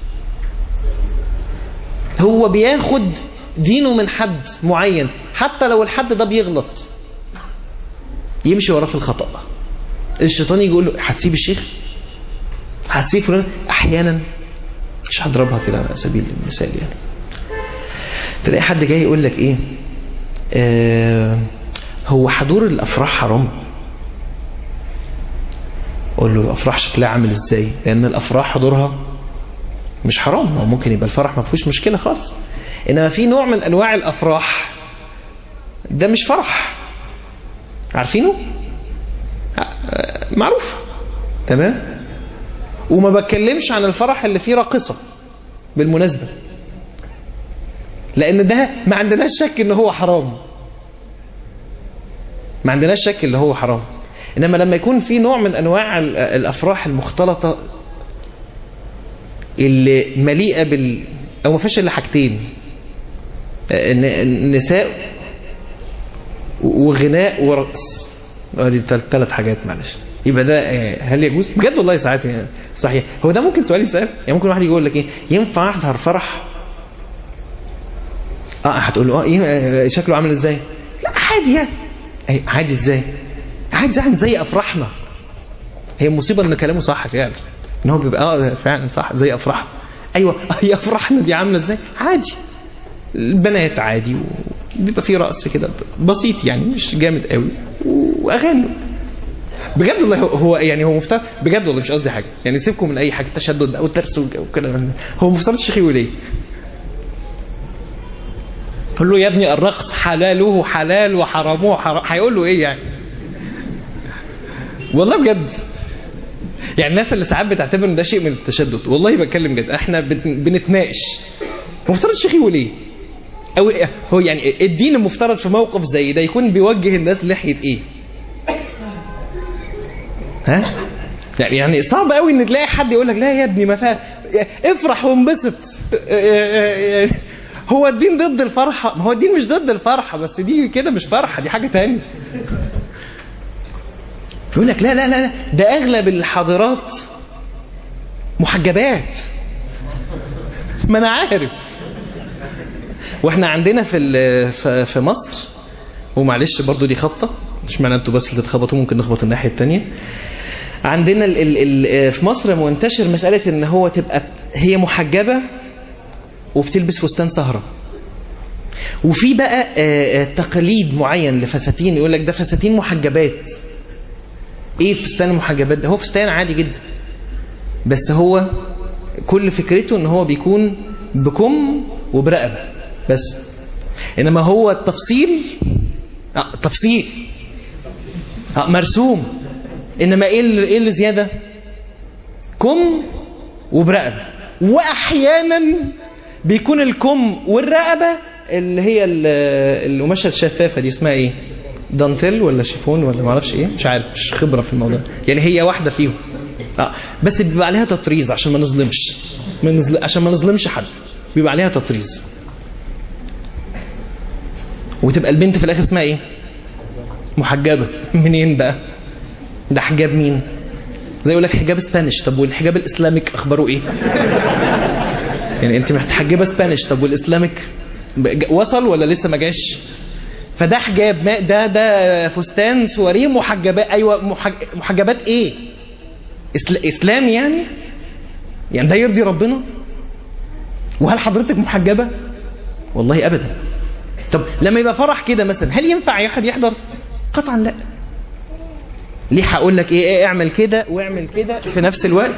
هو بياخد دينه من حد معين حتى لو الحد ده بيغلط يمشي وراه في الخطأ الشيطان يجي يقول له هتسيب الشيخ هتسيب فلان احيانا مش هضربها كده على سبيل المثال يعني تلاقي حد جاي يقول لك ايه آه هو حضور الافراح حرام قول له الافراح شكلها عامل ازاي لان الافراح حضورها مش حرام هو ممكن يبقى الفرح ما فيهوش مشكله خالص انما في نوع من انواع الافراح ده مش فرح عارفينه معروف تمام وما بتكلمش عن الفرح اللي فيه راقصه بالمناسبه لان ده ما عندناش شك ان هو حرام ما عندناش شك ان هو حرام انما لما يكون في نوع من انواع الافراح المختلطه اللي مليئه بال او ما فيش الا حاجتين النساء وغناء ورقص دي ثلاث حاجات معلش يبقى ده هل يجوز بجد والله ساعات يعني صحيح هو ده ممكن سؤال يتسال يعني ممكن واحد يقول لك ايه ينفع احضر فرح اه هتقول له اه ايه شكله عامل ازاي لا عادي يعني أي عادي ازاي عادي يعني زي افراحنا هي المصيبه ان كلامه صح فعلا ان هو بيبقى اه فعلا صح زي افراحنا ايوه هي افراحنا دي عامله ازاي عادي البنات عادي وبيبقى في رقص كده بسيط يعني مش جامد قوي واغاني بجد والله هو يعني هو مفترض بجد والله مش قصدي حاجه يعني سيبكم من اي حاجه التشدد او الترس وكده هو مفترض الشيخ يقول ايه قال له يا ابني الرقص حلاله حلال وحرامه حرام هيقول له ايه يعني والله بجد يعني الناس اللي ساعات بتعتبر ان ده شيء من التشدد والله بتكلم جد احنا بنتناقش المفترض الشيخ يقول ايه او هو يعني الدين المفترض في موقف زي ده يكون بيوجه الناس ناحيه ايه ها يعني صعب قوي ان تلاقي حد يقول لك لا يا ابني ما فيها افرح وانبسط هو الدين ضد الفرحة ما هو الدين مش ضد الفرحة بس دي كده مش فرحة دي حاجة تانية يقول لك لا لا لا ده أغلب الحاضرات محجبات ما أنا عارف واحنا عندنا في في مصر ومعلش برضو دي خبطة مش معنى انتوا بس اللي تتخبطوا ممكن نخبط الناحية التانية عندنا ال ال ال في مصر منتشر مسألة ان هو تبقى هي محجبة وبتلبس فستان سهرة وفي بقى آه، آه، تقليد معين لفساتين يقول لك ده فساتين محجبات ايه فستان المحجبات ده هو فستان عادي جدا بس هو كل فكرته ان هو بيكون بكم وبرقبة بس انما هو التفصيل آه تفصيل آه مرسوم انما ايه اللي, إيه اللي زيادة كم وبرقبة واحيانا بيكون الكم والرقبة اللي هي ال- القماشة الشفافة دي اسمها ايه دانتيل ولا شيفون ولا معرفش ايه مش عارف مش خبرة في الموضوع يعني هي واحدة فيهم اه بس بيبقى عليها تطريز عشان ما نظلمش ما نظل... عشان ما نظلمش حد بيبقى عليها تطريز وتبقى البنت في الاخر اسمها ايه محجبة منين بقى ده حجاب مين زي يقول لك حجاب اسبانيش طب والحجاب الاسلاميك اخباره ايه يعني انت محتحجبه اسبانيش طب والاسلاميك ب- وصل ولا لسه ما جاش فده حجاب ما ده ده فستان سواريه محجبات ايوه محج... محجبات ايه إسل... اسلام يعني يعني ده يرضي ربنا وهل حضرتك محجبه والله ابدا طب لما يبقى فرح كده مثلا هل ينفع احد يحضر قطعا لا ليه هقول لك ايه, ايه اعمل كده واعمل كده في نفس الوقت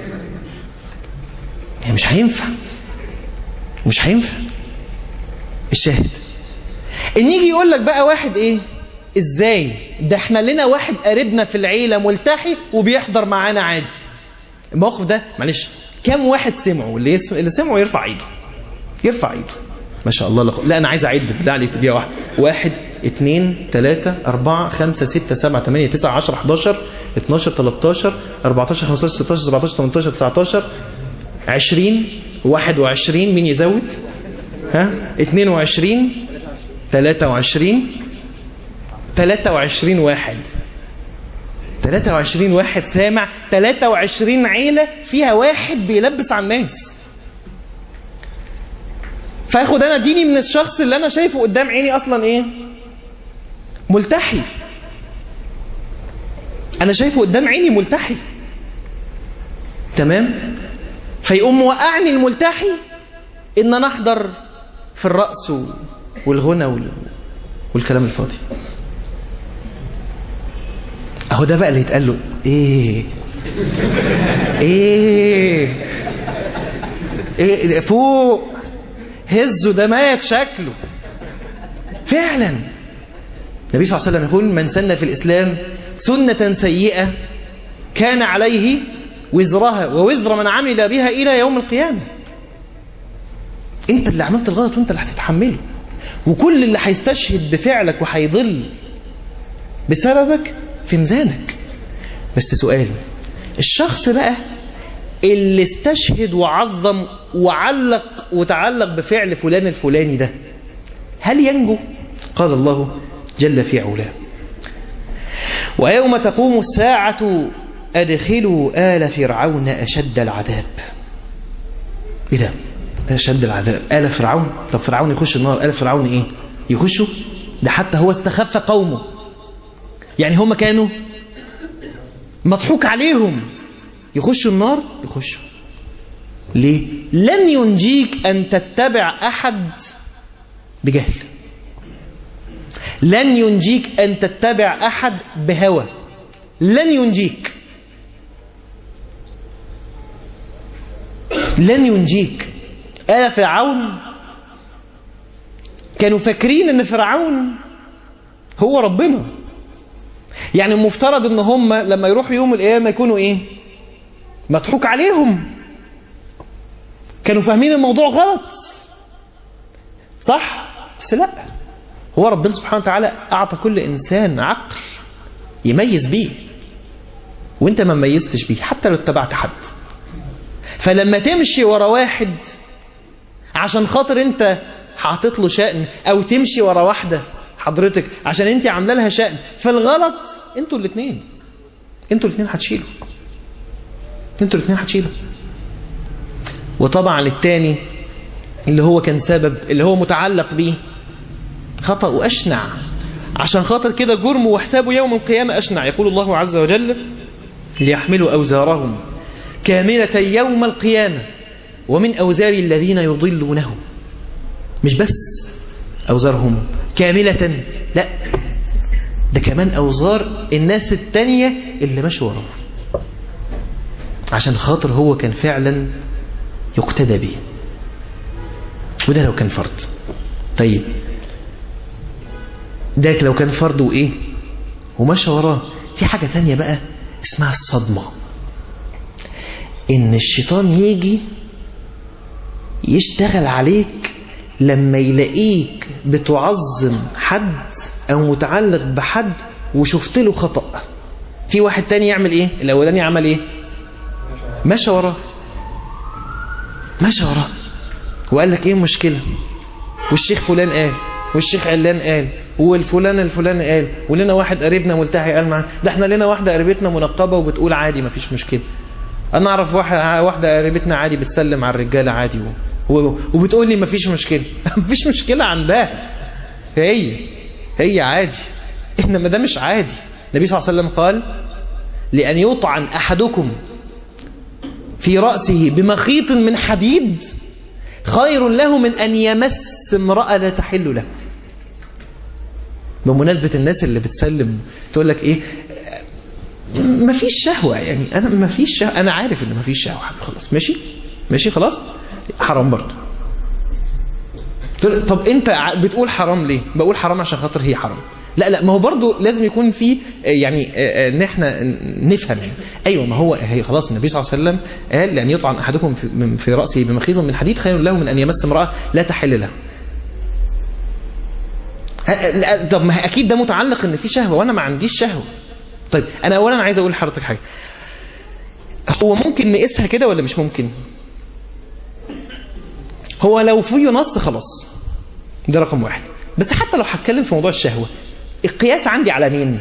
يعني مش هينفع مش هينفع الشاهد ان يجي يقول لك بقى واحد ايه ازاي ده احنا لنا واحد قريبنا في العيلة ملتحي وبيحضر معانا عادي الموقف ده معلش كم واحد سمعه اللي, يسمع اللي سمعه يرفع ايده يرفع ايده ما شاء الله لك. لا انا عايز اعد بالله عليك دي واحد واحد اثنين ثلاثة أربعة خمسة ستة سبعة ثمانية تسعة عشرة 11 12 13 14 15 16 17 18 19 20 21 مين يزود ها 22 23 23 واحد 23 واحد سامع 23 عيلة فيها واحد بيلبس على الناس فاخد انا ديني من الشخص اللي انا شايفه قدام عيني اصلا ايه ملتحي انا شايفه قدام عيني ملتحي تمام فيقوم موقعني الملتحي ان انا احضر في الرقص و- والغنى وال... والكلام الفاضي اهو ده بقى اللي يتقال له ايه ايه ايه فوق هزه ده مات شكله فعلا النبي صلى الله عليه وسلم يقول من سن في الإسلام سنة سيئة كان عليه وزرها ووزر من عمل بها إلى يوم القيامة انت اللي عملت الغلط وانت اللي هتتحمله وكل اللي هيستشهد بفعلك وهيضل بسببك في ميزانك بس سؤال الشخص بقى اللي استشهد وعظم وعلق وتعلق بفعل فلان الفلاني ده هل ينجو قال الله جل في علاه ويوم تقوم الساعة أدخلوا آل فرعون أشد العذاب إيه ده أشد العذاب آل فرعون طب فرعون يخش النار آل فرعون إيه يخشوا ده حتى هو استخف قومه يعني هم كانوا مضحوك عليهم يخشوا النار يخشوا ليه لن ينجيك أن تتبع أحد بجهل لن ينجيك أن تتبع أحد بهوى لن ينجيك لن ينجيك آل فرعون كانوا فاكرين ان فرعون هو ربنا يعني المفترض ان هم لما يروحوا يوم القيامة يكونوا ايه مضحوك عليهم كانوا فاهمين الموضوع غلط صح بس لا هو ربنا سبحانه وتعالى أعطى كل إنسان عقل يميز بيه وانت ما ميزتش بيه حتى لو اتبعت حد فلما تمشي ورا واحد عشان خاطر انت حاطط له شأن او تمشي ورا واحدة حضرتك عشان انت عامله لها شأن فالغلط انتوا الاثنين انتوا الاثنين هتشيلوا انتوا الاثنين هتشيلوا وطبعا التاني اللي هو كان سبب اللي هو متعلق بيه خطأ وأشنع عشان خاطر كده جرمه وحسابه يوم القيامة أشنع يقول الله عز وجل ليحملوا أوزارهم كاملة يوم القيامة ومن أوزار الذين يضلونهم مش بس أوزارهم كاملة لا ده كمان أوزار الناس التانية اللي ماشوا وراه عشان خاطر هو كان فعلا يقتدى به وده لو كان فرض طيب ده لو كان فرض وإيه وماشى وراه في حاجة تانية بقى اسمها الصدمة إن الشيطان يجي يشتغل عليك لما يلاقيك بتعظم حد أو متعلق بحد وشفت له خطأ في واحد تاني يعمل إيه الأولاني عمل إيه ماشى وراه ماشى وراه وقال لك إيه المشكلة والشيخ فلان قال والشيخ علان قال والفلان الفلان قال ولنا واحد قريبنا ملتحي قال معاه ده احنا لنا واحده قريبتنا منقبه وبتقول عادي مفيش مشكله انا اعرف واحد واحده قريبتنا عادي بتسلم على الرجاله عادي و... وبتقول لي مفيش مشكله مفيش مشكله عندها هي هي عادي انما ده مش عادي النبي صلى الله عليه وسلم قال لان يطعن احدكم في راسه بمخيط من حديد خير له من ان يمس امراه لا تحل له بمناسبة الناس اللي بتسلم تقول لك ايه مفيش شهوة يعني انا مفيش شهوة انا عارف ان مفيش شهوة خلاص ماشي ماشي خلاص حرام برضه طب انت بتقول حرام ليه بقول حرام عشان خاطر هي حرام لا لا ما هو برضه لازم يكون في يعني ان احنا نفهم يعني ايوه ما هو هي خلاص النبي صلى الله عليه وسلم قال لان يطعن احدكم في, في راسه بمخيط من حديد خير له من ان يمس امراه لا تحل له طب ما اكيد ده متعلق ان في شهوه وانا ما عنديش شهوه طيب انا اولا عايز اقول لحضرتك حاجه هو ممكن نقيسها كده ولا مش ممكن هو لو في نص خلاص ده رقم واحد بس حتى لو هتكلم في موضوع الشهوه القياس عندي على مين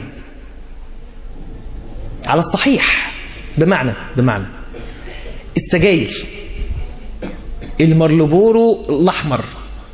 على الصحيح بمعنى بمعنى السجاير المرلبورو الاحمر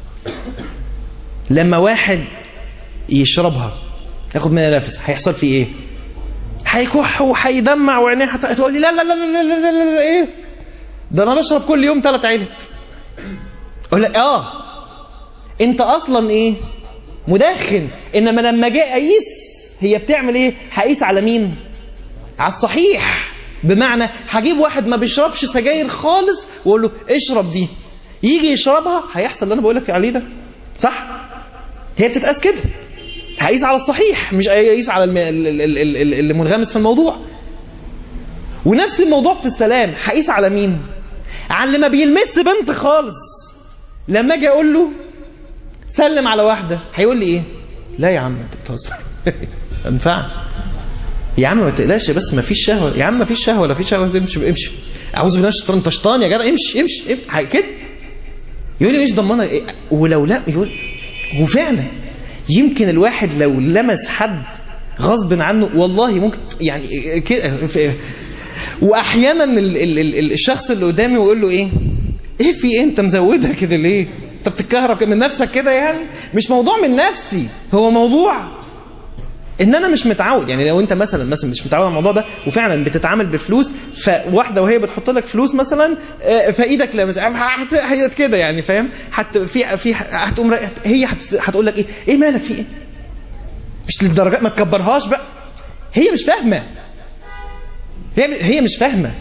لما واحد يشربها ياخد منها نفس هيحصل فيه ايه هيكح وهيدمع وعينيه هتقول لي لا لا لا لا لا لا لا لا ايه ده انا بشرب كل يوم ثلاث علب اقول لك اه انت اصلا ايه مدخن انما لما جاء اقيس هي بتعمل ايه هقيس على مين على الصحيح بمعنى هجيب واحد ما بيشربش سجاير خالص واقول له اشرب دي يجي يشربها هيحصل اللي انا بقول لك عليه ده صح هي بتتقاس كده هقيس على الصحيح مش هقيس على الم... اللي منغمس في الموضوع ونفس الموضوع في السلام هقيس على مين على اللي ما بيلمس بنت خالص لما اجي اقول له سلم على واحده هيقول لي ايه لا يا عم انت بتهزر ما ينفعش يا عم ما تقلقش بس ما فيش شهوه يا عم ما فيش شهوه ولا في شهوه امشي امشي اعوذ بالله الشيطان انت شيطان يا جدع امشي امشي, امشي. كده يقول لي ايش ضمنها إيه؟ ولو لا يقول وفعلا يمكن الواحد لو لمس حد غصب عنه والله ممكن يعني كده واحيانا ال ال ال الشخص اللي قدامي يقول له ايه ايه في ايه انت مزودها كده ليه انت بتتكهرب من نفسك كده يعني مش موضوع من نفسي هو موضوع ان انا مش متعود يعني لو انت مثلا مثلا مش متعود على الموضوع ده وفعلا بتتعامل بفلوس فواحده وهي بتحط لك فلوس مثلا فايدك لمس هي كده يعني فاهم حتى في في هتقوم هي هتقول لك ايه ايه مالك في ايه مش للدرجه ما تكبرهاش بقى هي مش فاهمه هي هي مش فاهمه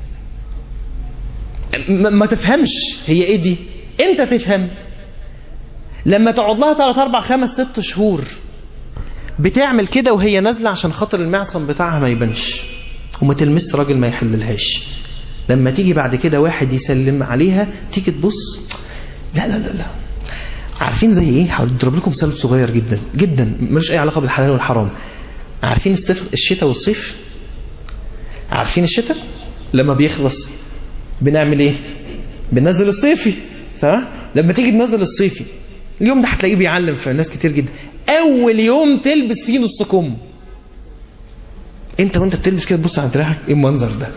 ما تفهمش هي ايه دي انت تفهم لما تقعد لها 3 4 5 6 شهور بتعمل كده وهي نازلة عشان خاطر المعصم بتاعها ما يبانش وما تلمس راجل ما يحللهاش لما تيجي بعد كده واحد يسلم عليها تيجي تبص لا لا لا لا عارفين زي ايه هضرب لكم مثال صغير جدا جدا ملوش اي علاقه بالحلال والحرام عارفين الصيف الشتاء والصيف عارفين الشتاء لما بيخلص بنعمل ايه بننزل الصيفي تمام لما تيجي تنزل الصيفي اليوم ده هتلاقيه بيعلم في ناس كتير جدا اول يوم تلبس فيه نص كم انت وانت بتلبس كده تبص على دراعك ايه المنظر ده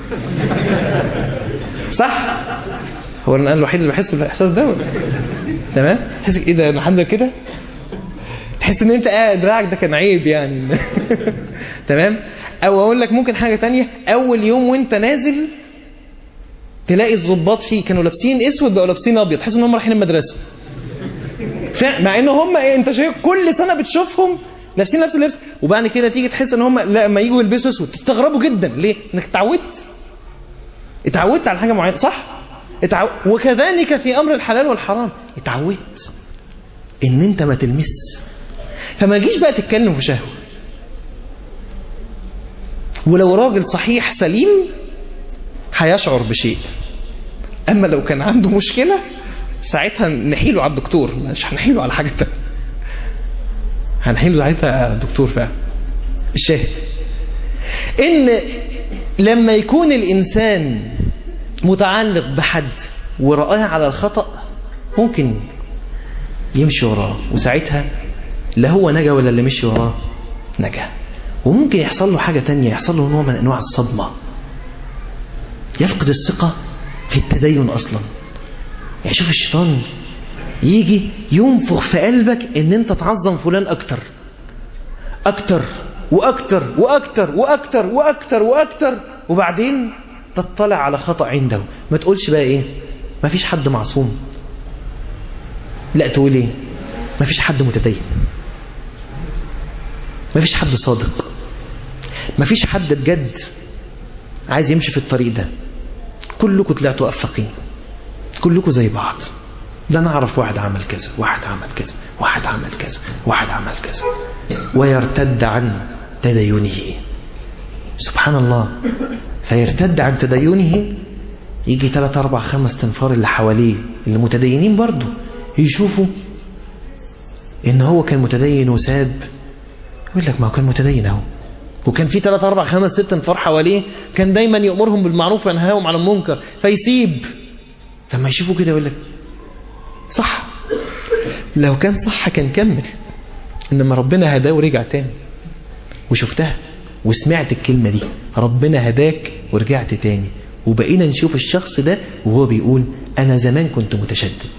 صح هو انا الوحيد اللي بحس بالاحساس ده تمام تحس ايه ده انا حد كده تحس ان انت قاعد دراعك ده كان عيب يعني تمام او اقول لك ممكن حاجة تانية اول يوم وانت نازل تلاقي الضباط فيه كانوا لابسين اسود بقوا لابسين ابيض تحس ان هم رايحين المدرسة مع ان هم ايه انت شايف كل سنة بتشوفهم لابسين نفس اللبس وبعد كده تيجي تحس ان هم لا لما يجوا يلبسوا اسود تستغربوا جدا ليه انك اتعودت اتعودت على حاجة معينة صح اتعو... وكذلك في امر الحلال والحرام اتعودت ان انت ما تلمس فما تجيش بقى تتكلم في شهوة ولو راجل صحيح سليم هيشعر بشيء اما لو كان عنده مشكلة ساعتها نحيله على الدكتور مش هنحيله على حاجة تانية هنحيله ساعتها على الدكتور فعلا الشاهد ان لما يكون الانسان متعلق بحد ورآه على الخطأ ممكن يمشي وراه وساعتها لا هو نجا ولا اللي مشي وراه نجا وممكن يحصل له حاجة تانية يحصل له نوع من أنواع الصدمة يفقد الثقة في التدين أصلا يعني شوف الشيطان يجي ينفخ في قلبك ان انت تعظم فلان اكتر اكتر واكتر واكتر واكتر واكتر واكتر وبعدين تطلع على خطأ عنده ما تقولش بقى ايه ما فيش حد معصوم لا تقول ايه ما فيش حد متدين ما فيش حد صادق ما فيش حد بجد عايز يمشي في الطريق ده كلكم طلعتوا افقين كلكم زي بعض ده انا اعرف واحد عمل كذا واحد عمل كذا واحد عمل كذا واحد عمل كذا ويرتد عن تدينه سبحان الله فيرتد عن تدينه يجي 3 4 5 تنفار اللي حواليه اللي متدينين برضه يشوفوا ان هو كان متدين وساب يقول لك ما هو كان متدين اهو وكان في 3 4 5 6 انفار حواليه كان دايما يأمرهم بالمعروف وينهاهم عن المنكر فيسيب لما يشوفوا كده يقول لك صح لو كان صح كان كمل انما ربنا هداه ورجع تاني وشفتها وسمعت الكلمة دي ربنا هداك ورجعت تاني وبقينا نشوف الشخص ده وهو بيقول انا زمان كنت متشدد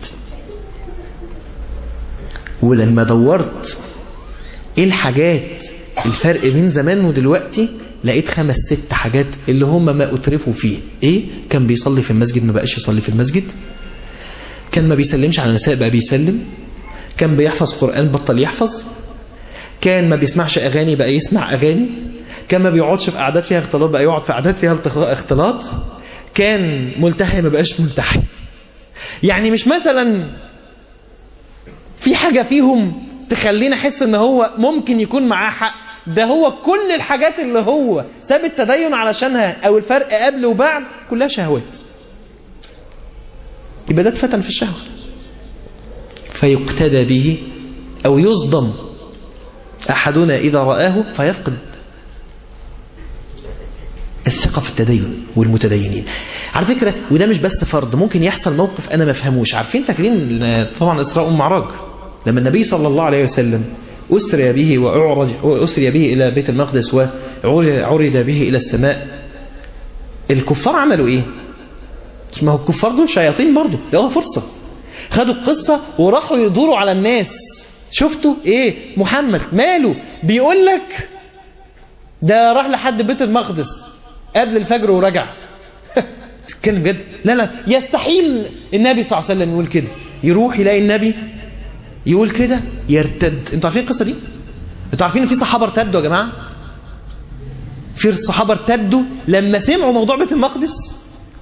ولما دورت ايه الحاجات الفرق بين زمان ودلوقتي لقيت خمس ست حاجات اللي هم ما اترفوا فيه ايه كان بيصلي في المسجد ما بقاش يصلي في المسجد كان ما بيسلمش على النساء بقى بيسلم كان بيحفظ قرآن بطل يحفظ كان ما بيسمعش أغاني بقى يسمع أغاني كان ما بيقعدش في قعدات فيها اختلاط بقى يقعد في قعدات فيها اختلاط كان ملتحي ما بقاش ملتحي يعني مش مثلا في حاجة فيهم تخلينا احس ان هو ممكن يكون معاه حق ده هو كل الحاجات اللي هو ساب التدين علشانها او الفرق قبل وبعد كلها شهوات يبقى ده اتفتن في الشهوة فيقتدى به أو يصدم أحدنا إذا رآه فيفقد الثقة في التدين والمتدينين على فكرة وده مش بس فرض ممكن يحصل موقف أنا ما فهموش عارفين فاكرين طبعا إسراء ومعراج لما النبي صلى الله عليه وسلم أسري به وأعرج وأسري به إلى بيت المقدس وعرج به إلى السماء الكفار عملوا إيه ما هو الكفار دول شياطين برضه ده فرصة خدوا القصة وراحوا يدوروا على الناس شفتوا ايه محمد ماله بيقول لك ده راح لحد بيت المقدس قبل الفجر ورجع تتكلم جد لا لا يستحيل النبي صلى الله عليه وسلم يقول كده يروح يلاقي النبي يقول كده يرتد انتوا عارفين القصة دي انتوا عارفين ان في صحابة ارتدوا يا جماعة في صحابة ارتدوا لما سمعوا موضوع بيت المقدس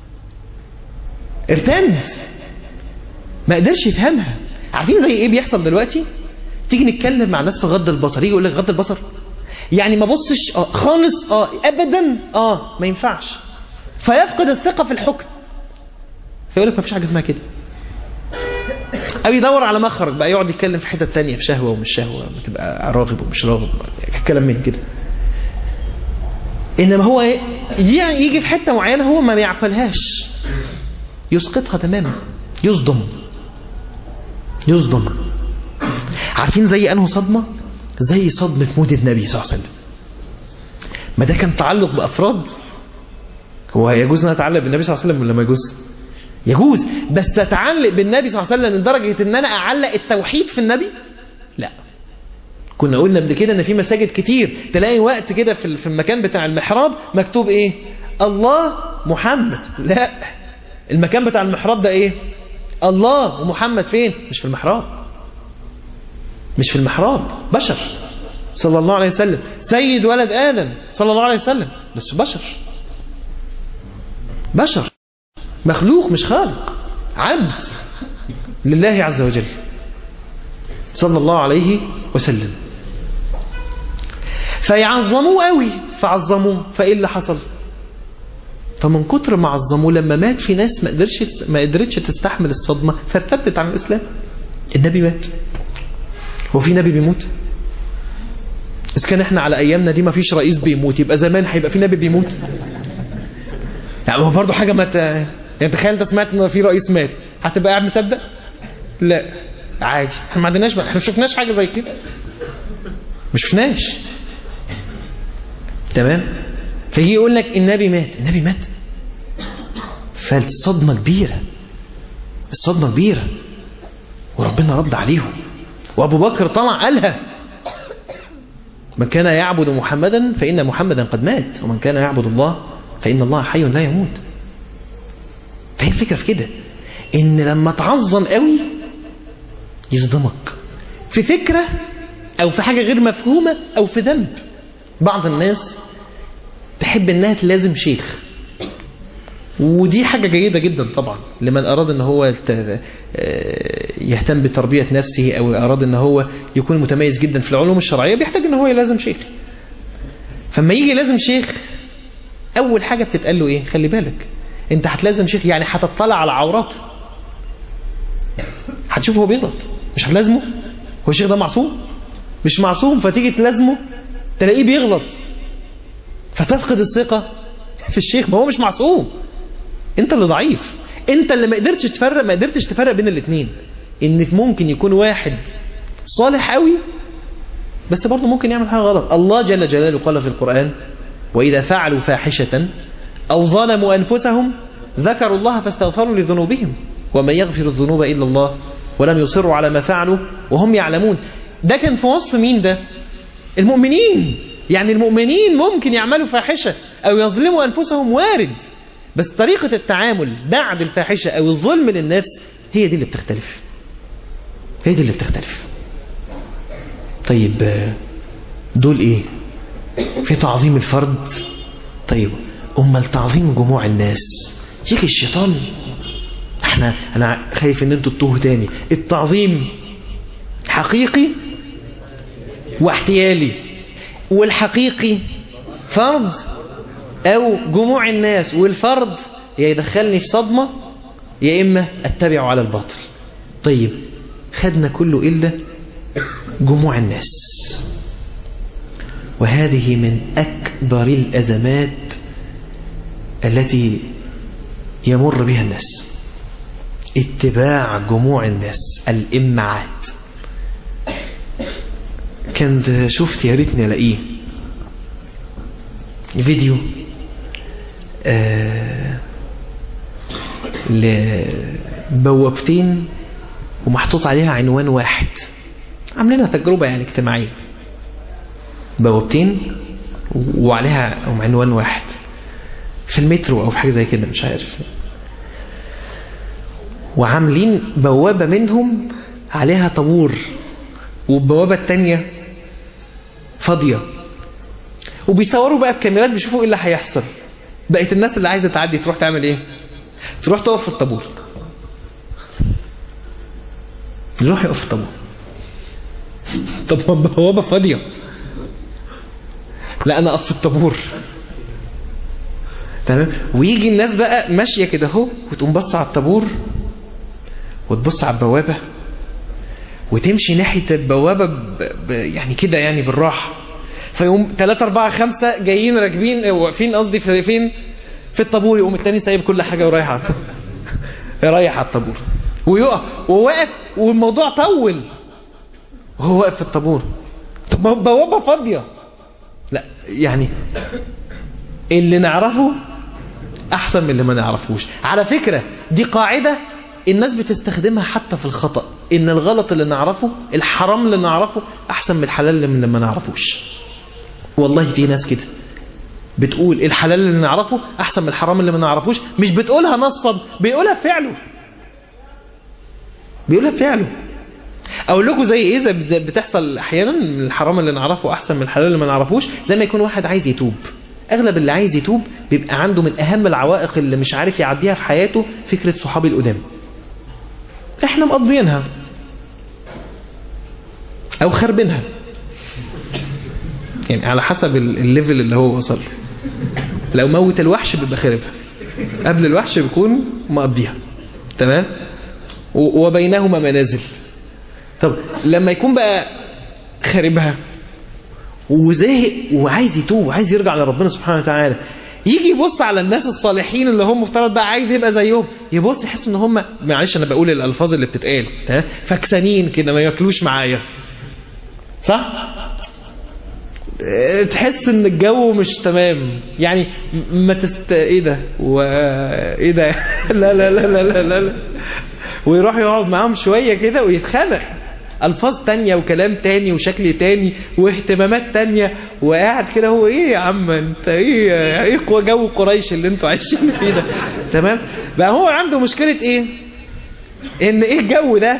ارتد ما قدرش يفهمها عارفين زي ايه بيحصل دلوقتي تيجي نتكلم مع ناس في غض البصر يجي يقول لك غض البصر يعني ما بصش اه خالص اه ابدا اه ما ينفعش فيفقد الثقة في الحكم فيقول لك ما فيش حاجة اسمها كده او يدور على مخرج بقى يقعد يتكلم في حتة تانية في شهوة ومش شهوة تبقى راغب ومش راغب كلام من كده انما هو يجي في حتة معينة هو ما بيعقلهاش يسقطها تماما يصدم يصدم عارفين زي انه صدمة زي صدمة موت النبي صلى الله عليه وسلم ما ده كان تعلق بأفراد هو يجوز ان اتعلق بالنبي صلى الله عليه وسلم ولا ما يجوز يجوز بس اتعلق بالنبي صلى الله عليه وسلم لدرجة ان انا اعلق التوحيد في النبي لا كنا قلنا قبل كده ان في مساجد كتير تلاقي وقت كده في في المكان بتاع المحراب مكتوب ايه الله محمد لا المكان بتاع المحراب ده ايه الله ومحمد فين مش في المحراب مش في المحراب بشر صلى الله عليه وسلم سيد ولد آدم صلى الله عليه وسلم بس بشر بشر مخلوق مش خالق عبد لله عز وجل صلى الله عليه وسلم فيعظموه قوي فعظموه فايه اللي حصل فمن كتر ما عظموه لما مات في ناس ما قدرش ما قدرتش تستحمل الصدمه فارتدت عن الاسلام النبي مات هو في نبي بيموت إذا كان احنا على أيامنا دي ما فيش رئيس بيموت يبقى زمان هيبقى في نبي بيموت يعني هو برضه حاجة ما ت... يعني تخيل انت سمعت ان في رئيس مات هتبقى قاعد مصدق لا عادي احنا ما عندناش احنا ما شفناش حاجة زي كده مش شفناش تمام فيجي يقول لك النبي مات النبي مات فالصدمة كبيرة الصدمة كبيرة وربنا رد عليهم وابو بكر طلع قالها من كان يعبد محمدا فإن محمدا قد مات ومن كان يعبد الله فإن الله حي لا يموت فهي الفكرة في كده إن لما تعظم قوي يصدمك في فكرة أو في حاجة غير مفهومة أو في ذنب بعض الناس تحب إنها تلازم شيخ ودي حاجة جيدة جدا طبعا لمن أراد أن هو يهتم بتربية نفسه أو أراد أن هو يكون متميز جدا في العلوم الشرعية بيحتاج أن هو يلازم شيخ فما يجي لازم شيخ أول حاجة بتتقال له إيه خلي بالك أنت هتلازم شيخ يعني هتطلع على عوراته هتشوف هو بيغلط مش هتلازمه هو الشيخ ده معصوم مش معصوم فتيجي تلازمه تلاقيه بيغلط فتفقد الثقة في الشيخ ما هو مش معصوم انت اللي ضعيف انت اللي ما قدرتش تفرق ما قدرتش تفرق بين الاثنين ان ممكن يكون واحد صالح قوي بس برضه ممكن يعمل حاجه غلط الله جل جلاله قال في القرآن وإذا فعلوا فاحشة أو ظلموا أنفسهم ذكروا الله فاستغفروا لذنوبهم ومن يغفر الذنوب إلا الله ولم يصروا على ما فعلوا وهم يعلمون ده كان في وصف مين ده المؤمنين يعني المؤمنين ممكن يعملوا فاحشة أو يظلموا أنفسهم وارد بس طريقة التعامل بعد الفاحشة أو الظلم للنفس هي دي اللي بتختلف هي دي اللي بتختلف طيب دول ايه في تعظيم الفرد طيب امال تعظيم جموع الناس يجي الشيطان احنا انا خايف ان انتوا تتوهوا تاني التعظيم حقيقي واحتيالي والحقيقي فرض او جموع الناس والفرض يا يدخلني في صدمة يا اما اتبعه على الباطل طيب خدنا كله الا جموع الناس وهذه من اكبر الازمات التي يمر بها الناس اتباع جموع الناس الامعات كنت شفت يا ريتني الاقيه فيديو آه لبوابتين ومحطوط عليها عنوان واحد عاملينها تجربة يعني اجتماعية بوابتين وعليها عنوان واحد في المترو او في حاجة زي كده مش عارف وعاملين بوابة منهم عليها طابور والبوابة التانية فاضية وبيصوروا بقى بكاميرات بيشوفوا ايه اللي هيحصل بقت الناس اللي عايزة تعدي تروح تعمل ايه تروح تقف في الطابور يروح يقف في الطابور طب ما البوابة فاضية لا انا اقف في الطابور تمام ويجي الناس بقى ماشية كده اهو وتقوم بص على الطابور وتبص على البوابة وتمشي ناحية البوابة ب... ب... يعني كده يعني بالراحة فيقوم 3 4 5 جايين راكبين واقفين قصدي في فين في الطابور يقوم التاني سايب كل حاجة ورايح على رايح على الطابور ويقف وواقف والموضوع طول وهو واقف في الطابور طب ما البوابة فاضية لا يعني اللي نعرفه احسن من اللي ما نعرفوش على فكرة دي قاعدة الناس بتستخدمها حتى في الخطأ ان الغلط اللي نعرفه الحرام اللي نعرفه احسن من الحلال اللي ما نعرفوش والله في ناس كده بتقول الحلال اللي نعرفه احسن من الحرام اللي ما نعرفوش مش بتقولها نصا بيقولها بفعله بيقولها بفعله اقول لكم زي ايه ده بتحصل احيانا الحرام اللي نعرفه احسن من الحلال اللي ما نعرفوش زي ما يكون واحد عايز يتوب اغلب اللي عايز يتوب بيبقى عنده من اهم العوائق اللي مش عارف يعديها في حياته فكرة صحابي القدام احنا مقضيينها او خربينها يعني على حسب الليفل اللي هو وصل لو موت الوحش بيبقى خاربها قبل الوحش بيكون مقضيها تمام وبينهما منازل طب لما يكون بقى خاربها وزهق وعايز يتوب وعايز يرجع لربنا سبحانه وتعالى يجي يبص على الناس الصالحين اللي هم مفترض بقى عايز يبقى زيهم يبص يحس ان هم معلش انا بقول الالفاظ اللي بتتقال ها فكسانين كده ما ياكلوش معايا صح تحس ان الجو مش تمام يعني ما تست ايه ده وايه ده لا لا لا لا لا لا ويروح يقعد معاهم شوية كده ويتخانق الفاظ تانية وكلام تاني وشكل تاني واهتمامات تانية وقاعد كده هو ايه يا عم انت ايه ايه جو قريش اللي انتوا عايشين فيه ده تمام بقى هو عنده مشكلة ايه ان ايه الجو ده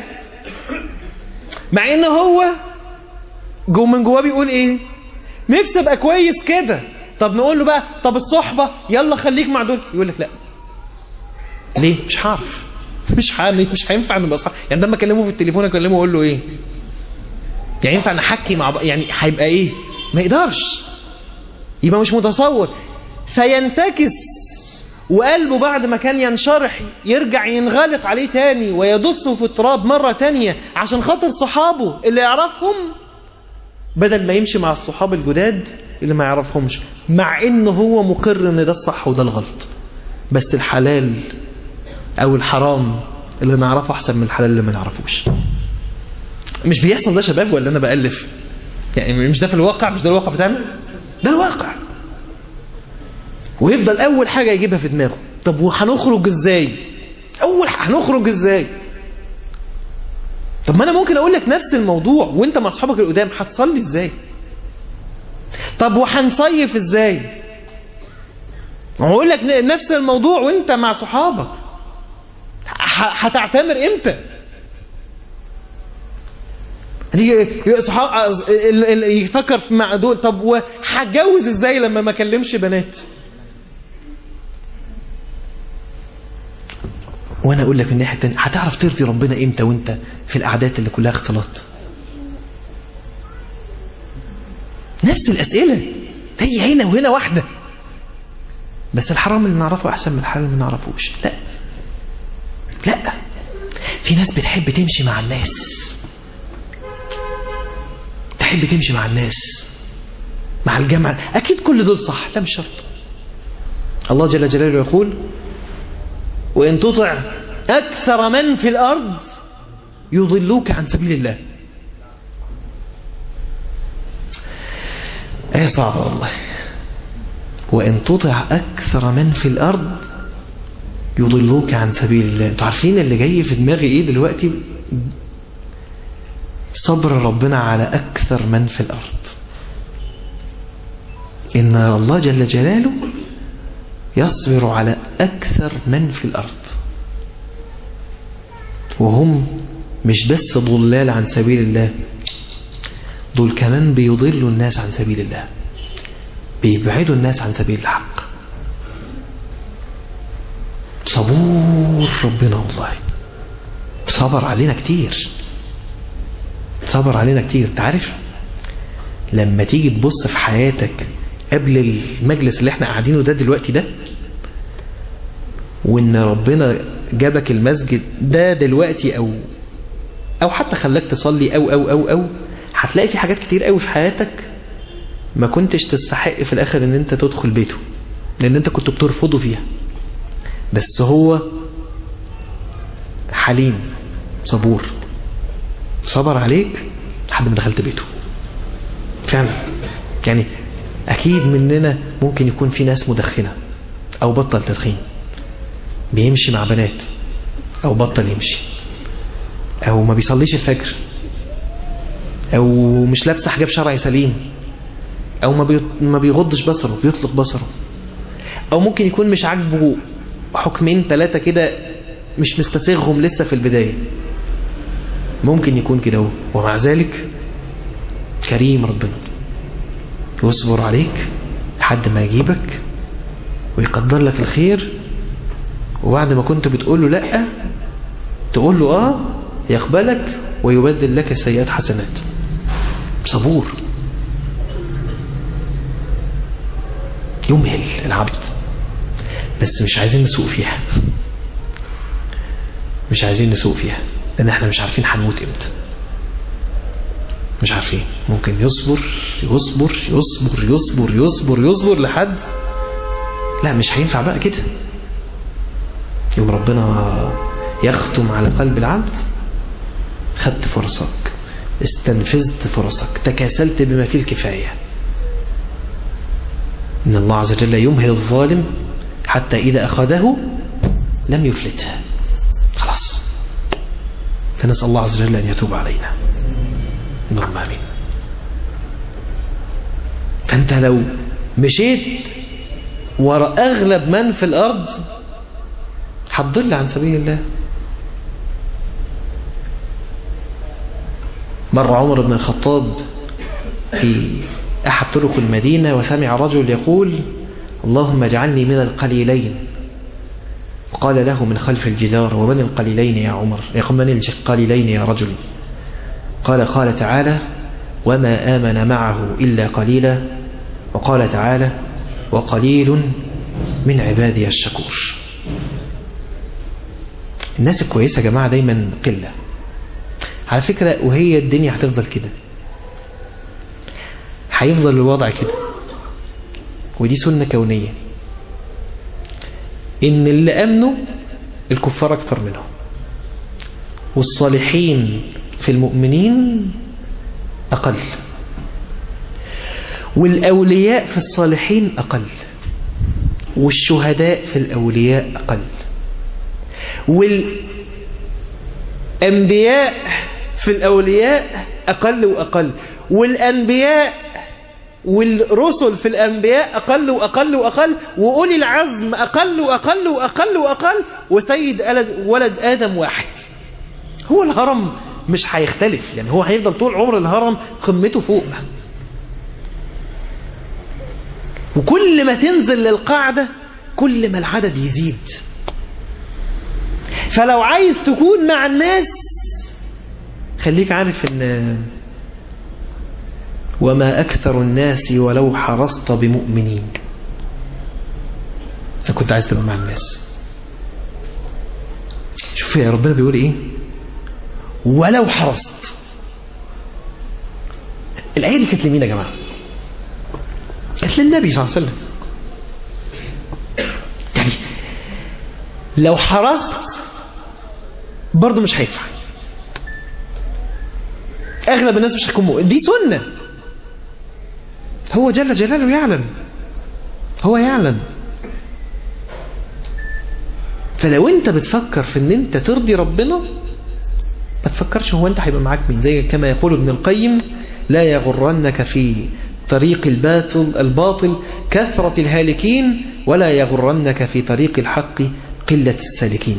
مع ان هو جو من جواه بيقول ايه نفسي ابقى كويس كده طب نقول له بقى طب الصحبة يلا خليك مع دول يقول لك لا ليه مش هعرف مش حامي مش هينفع نبقى اصحاب يعني لما اكلمه في التليفون اكلمه اقول له ايه يعني ينفع نحكي مع بعض يعني هيبقى ايه ما يقدرش يبقى مش متصور فينتكس وقلبه بعد ما كان ينشرح يرجع ينغلق عليه تاني ويدسه في التراب مرة تانية عشان خاطر صحابه اللي يعرفهم بدل ما يمشي مع الصحاب الجداد اللي ما يعرفهمش مع انه هو مقر ان ده الصح وده الغلط بس الحلال او الحرام اللي نعرفه احسن من الحلال اللي ما نعرفوش مش بيحصل ده شباب ولا انا بألف يعني مش ده في الواقع مش ده الواقع بتاعنا ده الواقع ويفضل اول حاجة يجيبها في دماغه طب وهنخرج ازاي اول هنخرج ازاي طب ما انا ممكن اقول لك نفس الموضوع وانت مع اصحابك القدام هتصلي ازاي طب وهنصيف ازاي اقول لك نفس الموضوع وانت مع صحابك هتعتمر امتى صحاب يفكر مع دول طب وهتجوز ازاي لما ما اكلمش بنات وانا اقول لك من الناحيه الثانيه هتعرف ترضي ربنا امتى وانت في القعدات اللي كلها اختلاط نفس الاسئله هي هنا وهنا واحده بس الحرام اللي نعرفه احسن من الحلال اللي ما نعرفوش لا لا في ناس بتحب تمشي مع الناس تحب تمشي مع الناس مع الجمع اكيد كل دول صح لا مش شرط الله جل جلاله يقول وإن تطع أكثر من في الأرض يضلوك عن سبيل الله آية صعبة والله وإن تطع أكثر من في الأرض يضلوك عن سبيل الله انتوا عارفين اللي جاي في دماغي ايه دلوقتي صبر ربنا على أكثر من في الأرض إن الله جل جلاله يصبر على أكثر من في الأرض وهم مش بس ضلال عن سبيل الله دول كمان بيضلوا الناس عن سبيل الله بيبعدوا الناس عن سبيل الحق صبور ربنا والله صبر علينا كتير صبر علينا كتير تعرف لما تيجي تبص في حياتك قبل المجلس اللي احنا قاعدينه ده دلوقتي ده وان ربنا جابك المسجد ده دلوقتي او او حتى خلاك تصلي او او او او هتلاقي في حاجات كتير قوي في حياتك ما كنتش تستحق في الاخر ان انت تدخل بيته لان انت كنت بترفضه فيها بس هو حليم صبور صبر عليك لحد ما دخلت بيته فعلا يعني اكيد مننا ممكن يكون في ناس مدخنة او بطل تدخين بيمشي مع بنات او بطل يمشي او ما بيصليش الفجر او مش لابسه حجاب شرعي سليم او ما بي- ما بيغضش بصره بيطلق بصره او ممكن يكون مش عاجبه حكمين ثلاثة كده مش مستسيغهم لسه في البداية ممكن يكون كده هو ومع ذلك كريم ربنا يصبر عليك لحد ما يجيبك ويقدر لك الخير وبعد ما كنت بتقول له لا تقول له اه يقبلك ويبدل لك سيئات حسنات صبور يمهل العبد بس مش عايزين نسوق فيها مش عايزين نسوق فيها لان احنا مش عارفين هنموت امتى مش عارفين ممكن يصبر يصبر يصبر يصبر يصبر يصبر لحد لا مش هينفع بقى كده يوم ربنا يختم على قلب العبد خدت فرصك استنفذت فرصك تكاسلت بما فيه الكفاية إن الله عز وجل يمهل الظالم حتى إذا أخذه لم يفلته خلاص فنسأل الله عز وجل أن يتوب علينا اللهم آمين فأنت لو مشيت وراء أغلب من في الأرض هتضل عن سبيل الله مر عمر بن الخطاب في أحد طرق المدينة وسمع رجل يقول اللهم اجعلني من القليلين وقال له من خلف الجدار ومن القليلين يا عمر يقول من القليلين يا رجل قال قال تعالى وما آمن معه إلا قليلا وقال تعالى وقليل من عبادي الشكور الناس الكويسة يا جماعة دايما قلة على فكرة وهي الدنيا هتفضل كده هيفضل الوضع كده ودي سنة كونية إن اللي أمنوا الكفار أكثر منهم والصالحين في المؤمنين أقل والأولياء في الصالحين أقل والشهداء في الأولياء أقل والأنبياء في الأولياء أقل وأقل والأنبياء والرسل في الأنبياء أقل وأقل وأقل وأولي العزم أقل وأقل وأقل وأقل وسيد ولد آدم واحد هو الهرم مش هيختلف يعني هو هيفضل طول عمر الهرم قمته فوق وكل ما تنزل للقاعدة كل ما العدد يزيد فلو عايز تكون مع الناس خليك عارف ان وما أكثر الناس ولو حرصت بمؤمنين فكنت عايز تبقى مع الناس شوف يا ربنا بيقول ايه ولو حرصت الآية دي كانت لمين يا جماعة كانت للنبي صلى الله عليه وسلم يعني لو حرصت برضه مش هينفع اغلب الناس مش هيكون مؤمن دي سنة هو جل جلاله يعلم هو يعلم فلو انت بتفكر في ان انت ترضي ربنا ما تفكرش هو انت هيبقى معاك مين زي كما يقول ابن القيم لا يغرنك في طريق الباطل الباطل كثرة الهالكين ولا يغرنك في طريق الحق قلة السالكين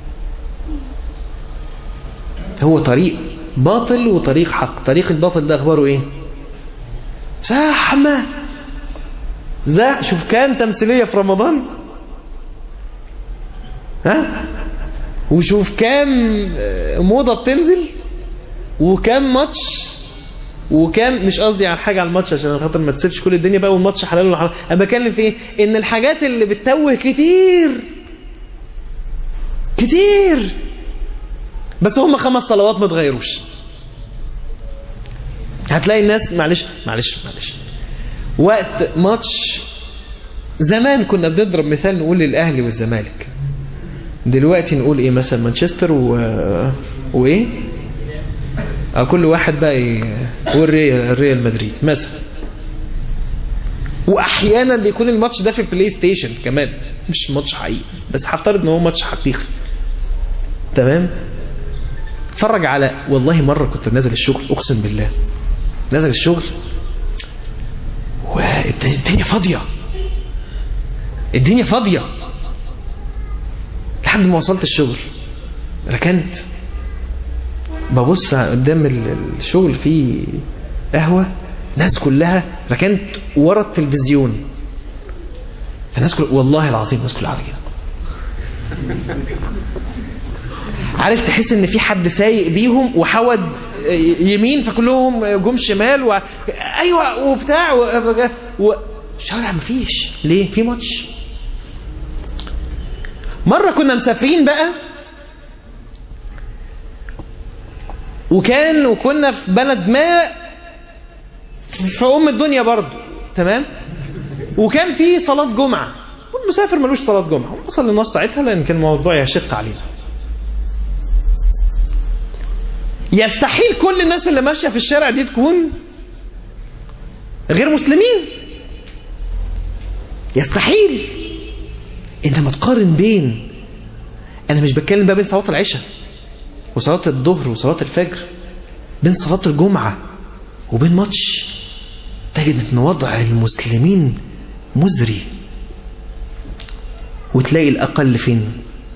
هو طريق باطل وطريق حق طريق الباطل ده اخباره ايه زحمة ذا شوف كام تمثيلية في رمضان ها وشوف كام موضة بتنزل وكام ماتش وكام مش قصدي على حاجة على الماتش عشان خاطر ما تسيبش كل الدنيا بقى والماتش حلال ولا حرام انا بتكلم في ايه ان الحاجات اللي بتتوه كتير كتير بس هم خمس صلوات ما تغيروش هتلاقي الناس معلش معلش معلش وقت ماتش زمان كنا بنضرب مثال نقول للاهلي والزمالك دلوقتي نقول ايه مثلا مانشستر و... وايه أو كل واحد بقى ي... والريال ريال مدريد مثلا واحيانا بيكون الماتش ده في بلاي ستيشن كمان مش ماتش حقيقي بس هفترض ان هو ماتش حقيقي تمام اتفرج على والله مرة كنت نازل الشغل اقسم بالله نازل الشغل والدنيا فاضية الدنيا فاضية لحد ما وصلت الشغل ركنت ببص قدام ال- الشغل في قهوة ناس كلها ركنت ورا التلفزيون الناس كلها والله العظيم الناس كلها على كده عارف تحس ان في حد سايق بيهم وحود يمين فكلهم جم شمال و... ايوه وبتاع و... و... الشوارع مفيش ليه في ماتش مرة كنا مسافرين بقى وكان وكنا في بلد ما في ام الدنيا برضو تمام وكان في صلاة جمعة والمسافر ملوش صلاة جمعة وصل للنص ساعتها لأن كان الموضوع يشق علينا يستحيل كل الناس اللي ماشية في الشارع دي تكون غير مسلمين يستحيل انت ما تقارن بين انا مش بتكلم بقى بين صلاة العشاء وصلاة الظهر وصلاة الفجر بين صلاة الجمعة وبين ماتش تجد ان وضع المسلمين مزري وتلاقي الأقل فين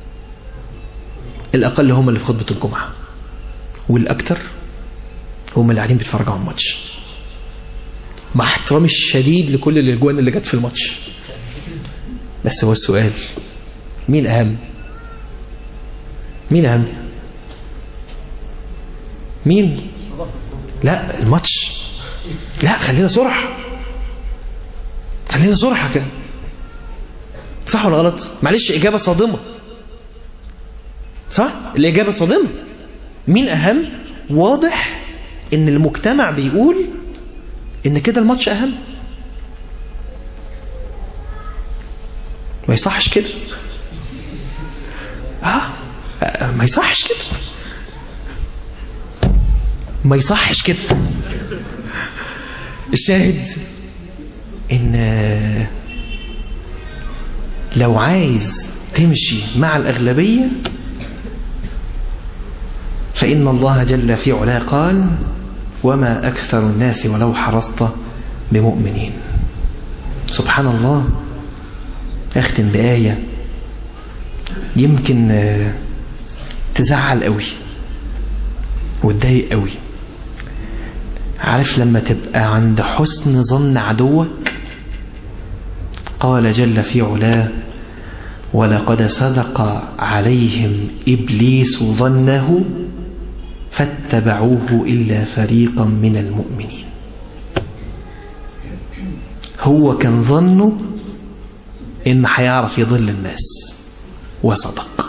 الأقل هم اللي في خطبة الجمعة والأكثر هم اللي قاعدين بيتفرجوا على الماتش مع احترامي الشديد لكل الاجوان اللي جت في الماتش بس هو السؤال مين أهم مين أهم مين لا الماتش لا خلينا صرح خلينا صرحة كده صح ولا غلط معلش إجابة صادمة صح الإجابة صادمة مين أهم واضح إن المجتمع بيقول إن كده الماتش أهم ما يصحش كده آه ما يصحش كده ما يصحش كده الشاهد ان لو عايز تمشي مع الأغلبية فإن الله جل في علاه قال وما أكثر الناس ولو حرصت بمؤمنين سبحان الله أختم بآية يمكن تزعل قوي وتضايق قوي عارف لما تبقى عند حسن ظن عدوك قال جل في علاه ولقد صدق عليهم إبليس ظنه فاتبعوه إلا فريقا من المؤمنين هو كان ظنه إن هيعرف يضل الناس وصدق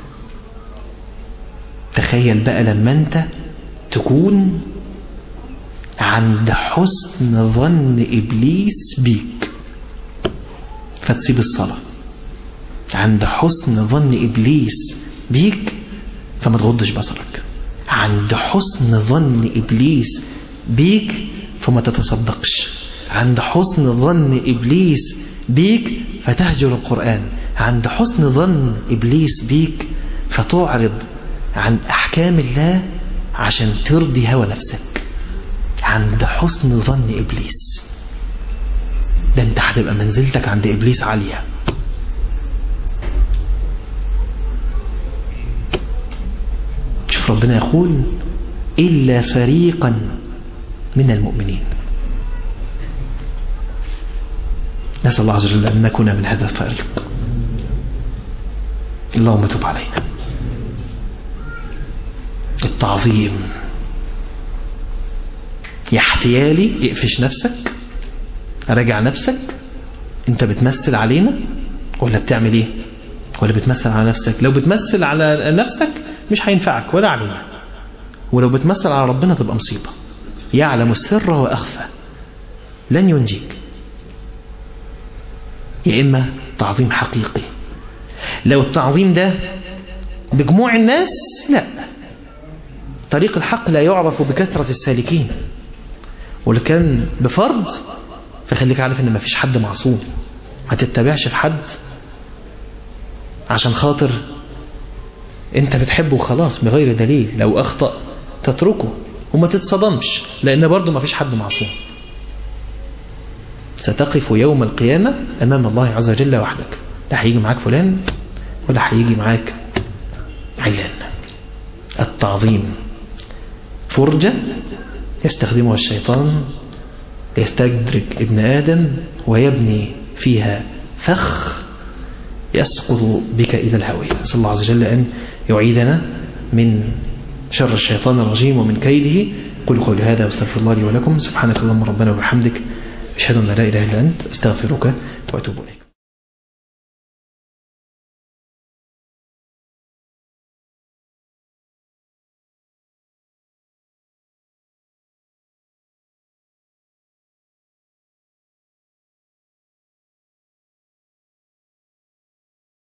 تخيل بقى لما أنت تكون عند حسن ظن إبليس بيك فتسيب الصلاة عند حسن ظن إبليس بيك فما تغضش بصرك عند حسن ظن إبليس بيك فما تتصدقش عند حسن ظن إبليس بيك فتهجر القرآن عند حسن ظن إبليس بيك فتعرض عن أحكام الله عشان ترضي هوى نفسك عند حسن ظن إبليس ده انت هتبقى منزلتك عند إبليس عالية شوف ربنا يقول إلا فريقا من المؤمنين نسأل الله عز وجل أن نكون من هذا الفريق اللهم تب علينا التعظيم يا احتيالي اقفش نفسك راجع نفسك انت بتمثل علينا ولا بتعمل ايه ولا بتمثل على نفسك لو بتمثل على نفسك مش هينفعك ولا علينا ولو بتمثل على ربنا تبقى مصيبة يعلم السر وأخفى لن ينجيك يا إما تعظيم حقيقي لو التعظيم ده بجموع الناس لا طريق الحق لا يعرف بكثرة السالكين واللي كان بفرض فخليك عارف ان مفيش حد معصوم ما تتبعش في حد عشان خاطر انت بتحبه خلاص بغير دليل لو اخطأ تتركه وما تتصدمش لان برضه ما فيش حد معصوم ستقف يوم القيامة امام الله عز وجل وحدك لا هيجي معاك فلان ولا هيجي معاك علان التعظيم فرجة يستخدمها الشيطان ليستدرك ابن آدم ويبني فيها فخ يسقط بك إلى الهوية نسأل الله عز وجل أن يعيدنا من شر الشيطان الرجيم ومن كيده كل قول هذا واستغفر الله لي ولكم سبحانك اللهم ربنا وبحمدك أشهد أن لا إله إلا أنت أستغفرك وأتوب إليك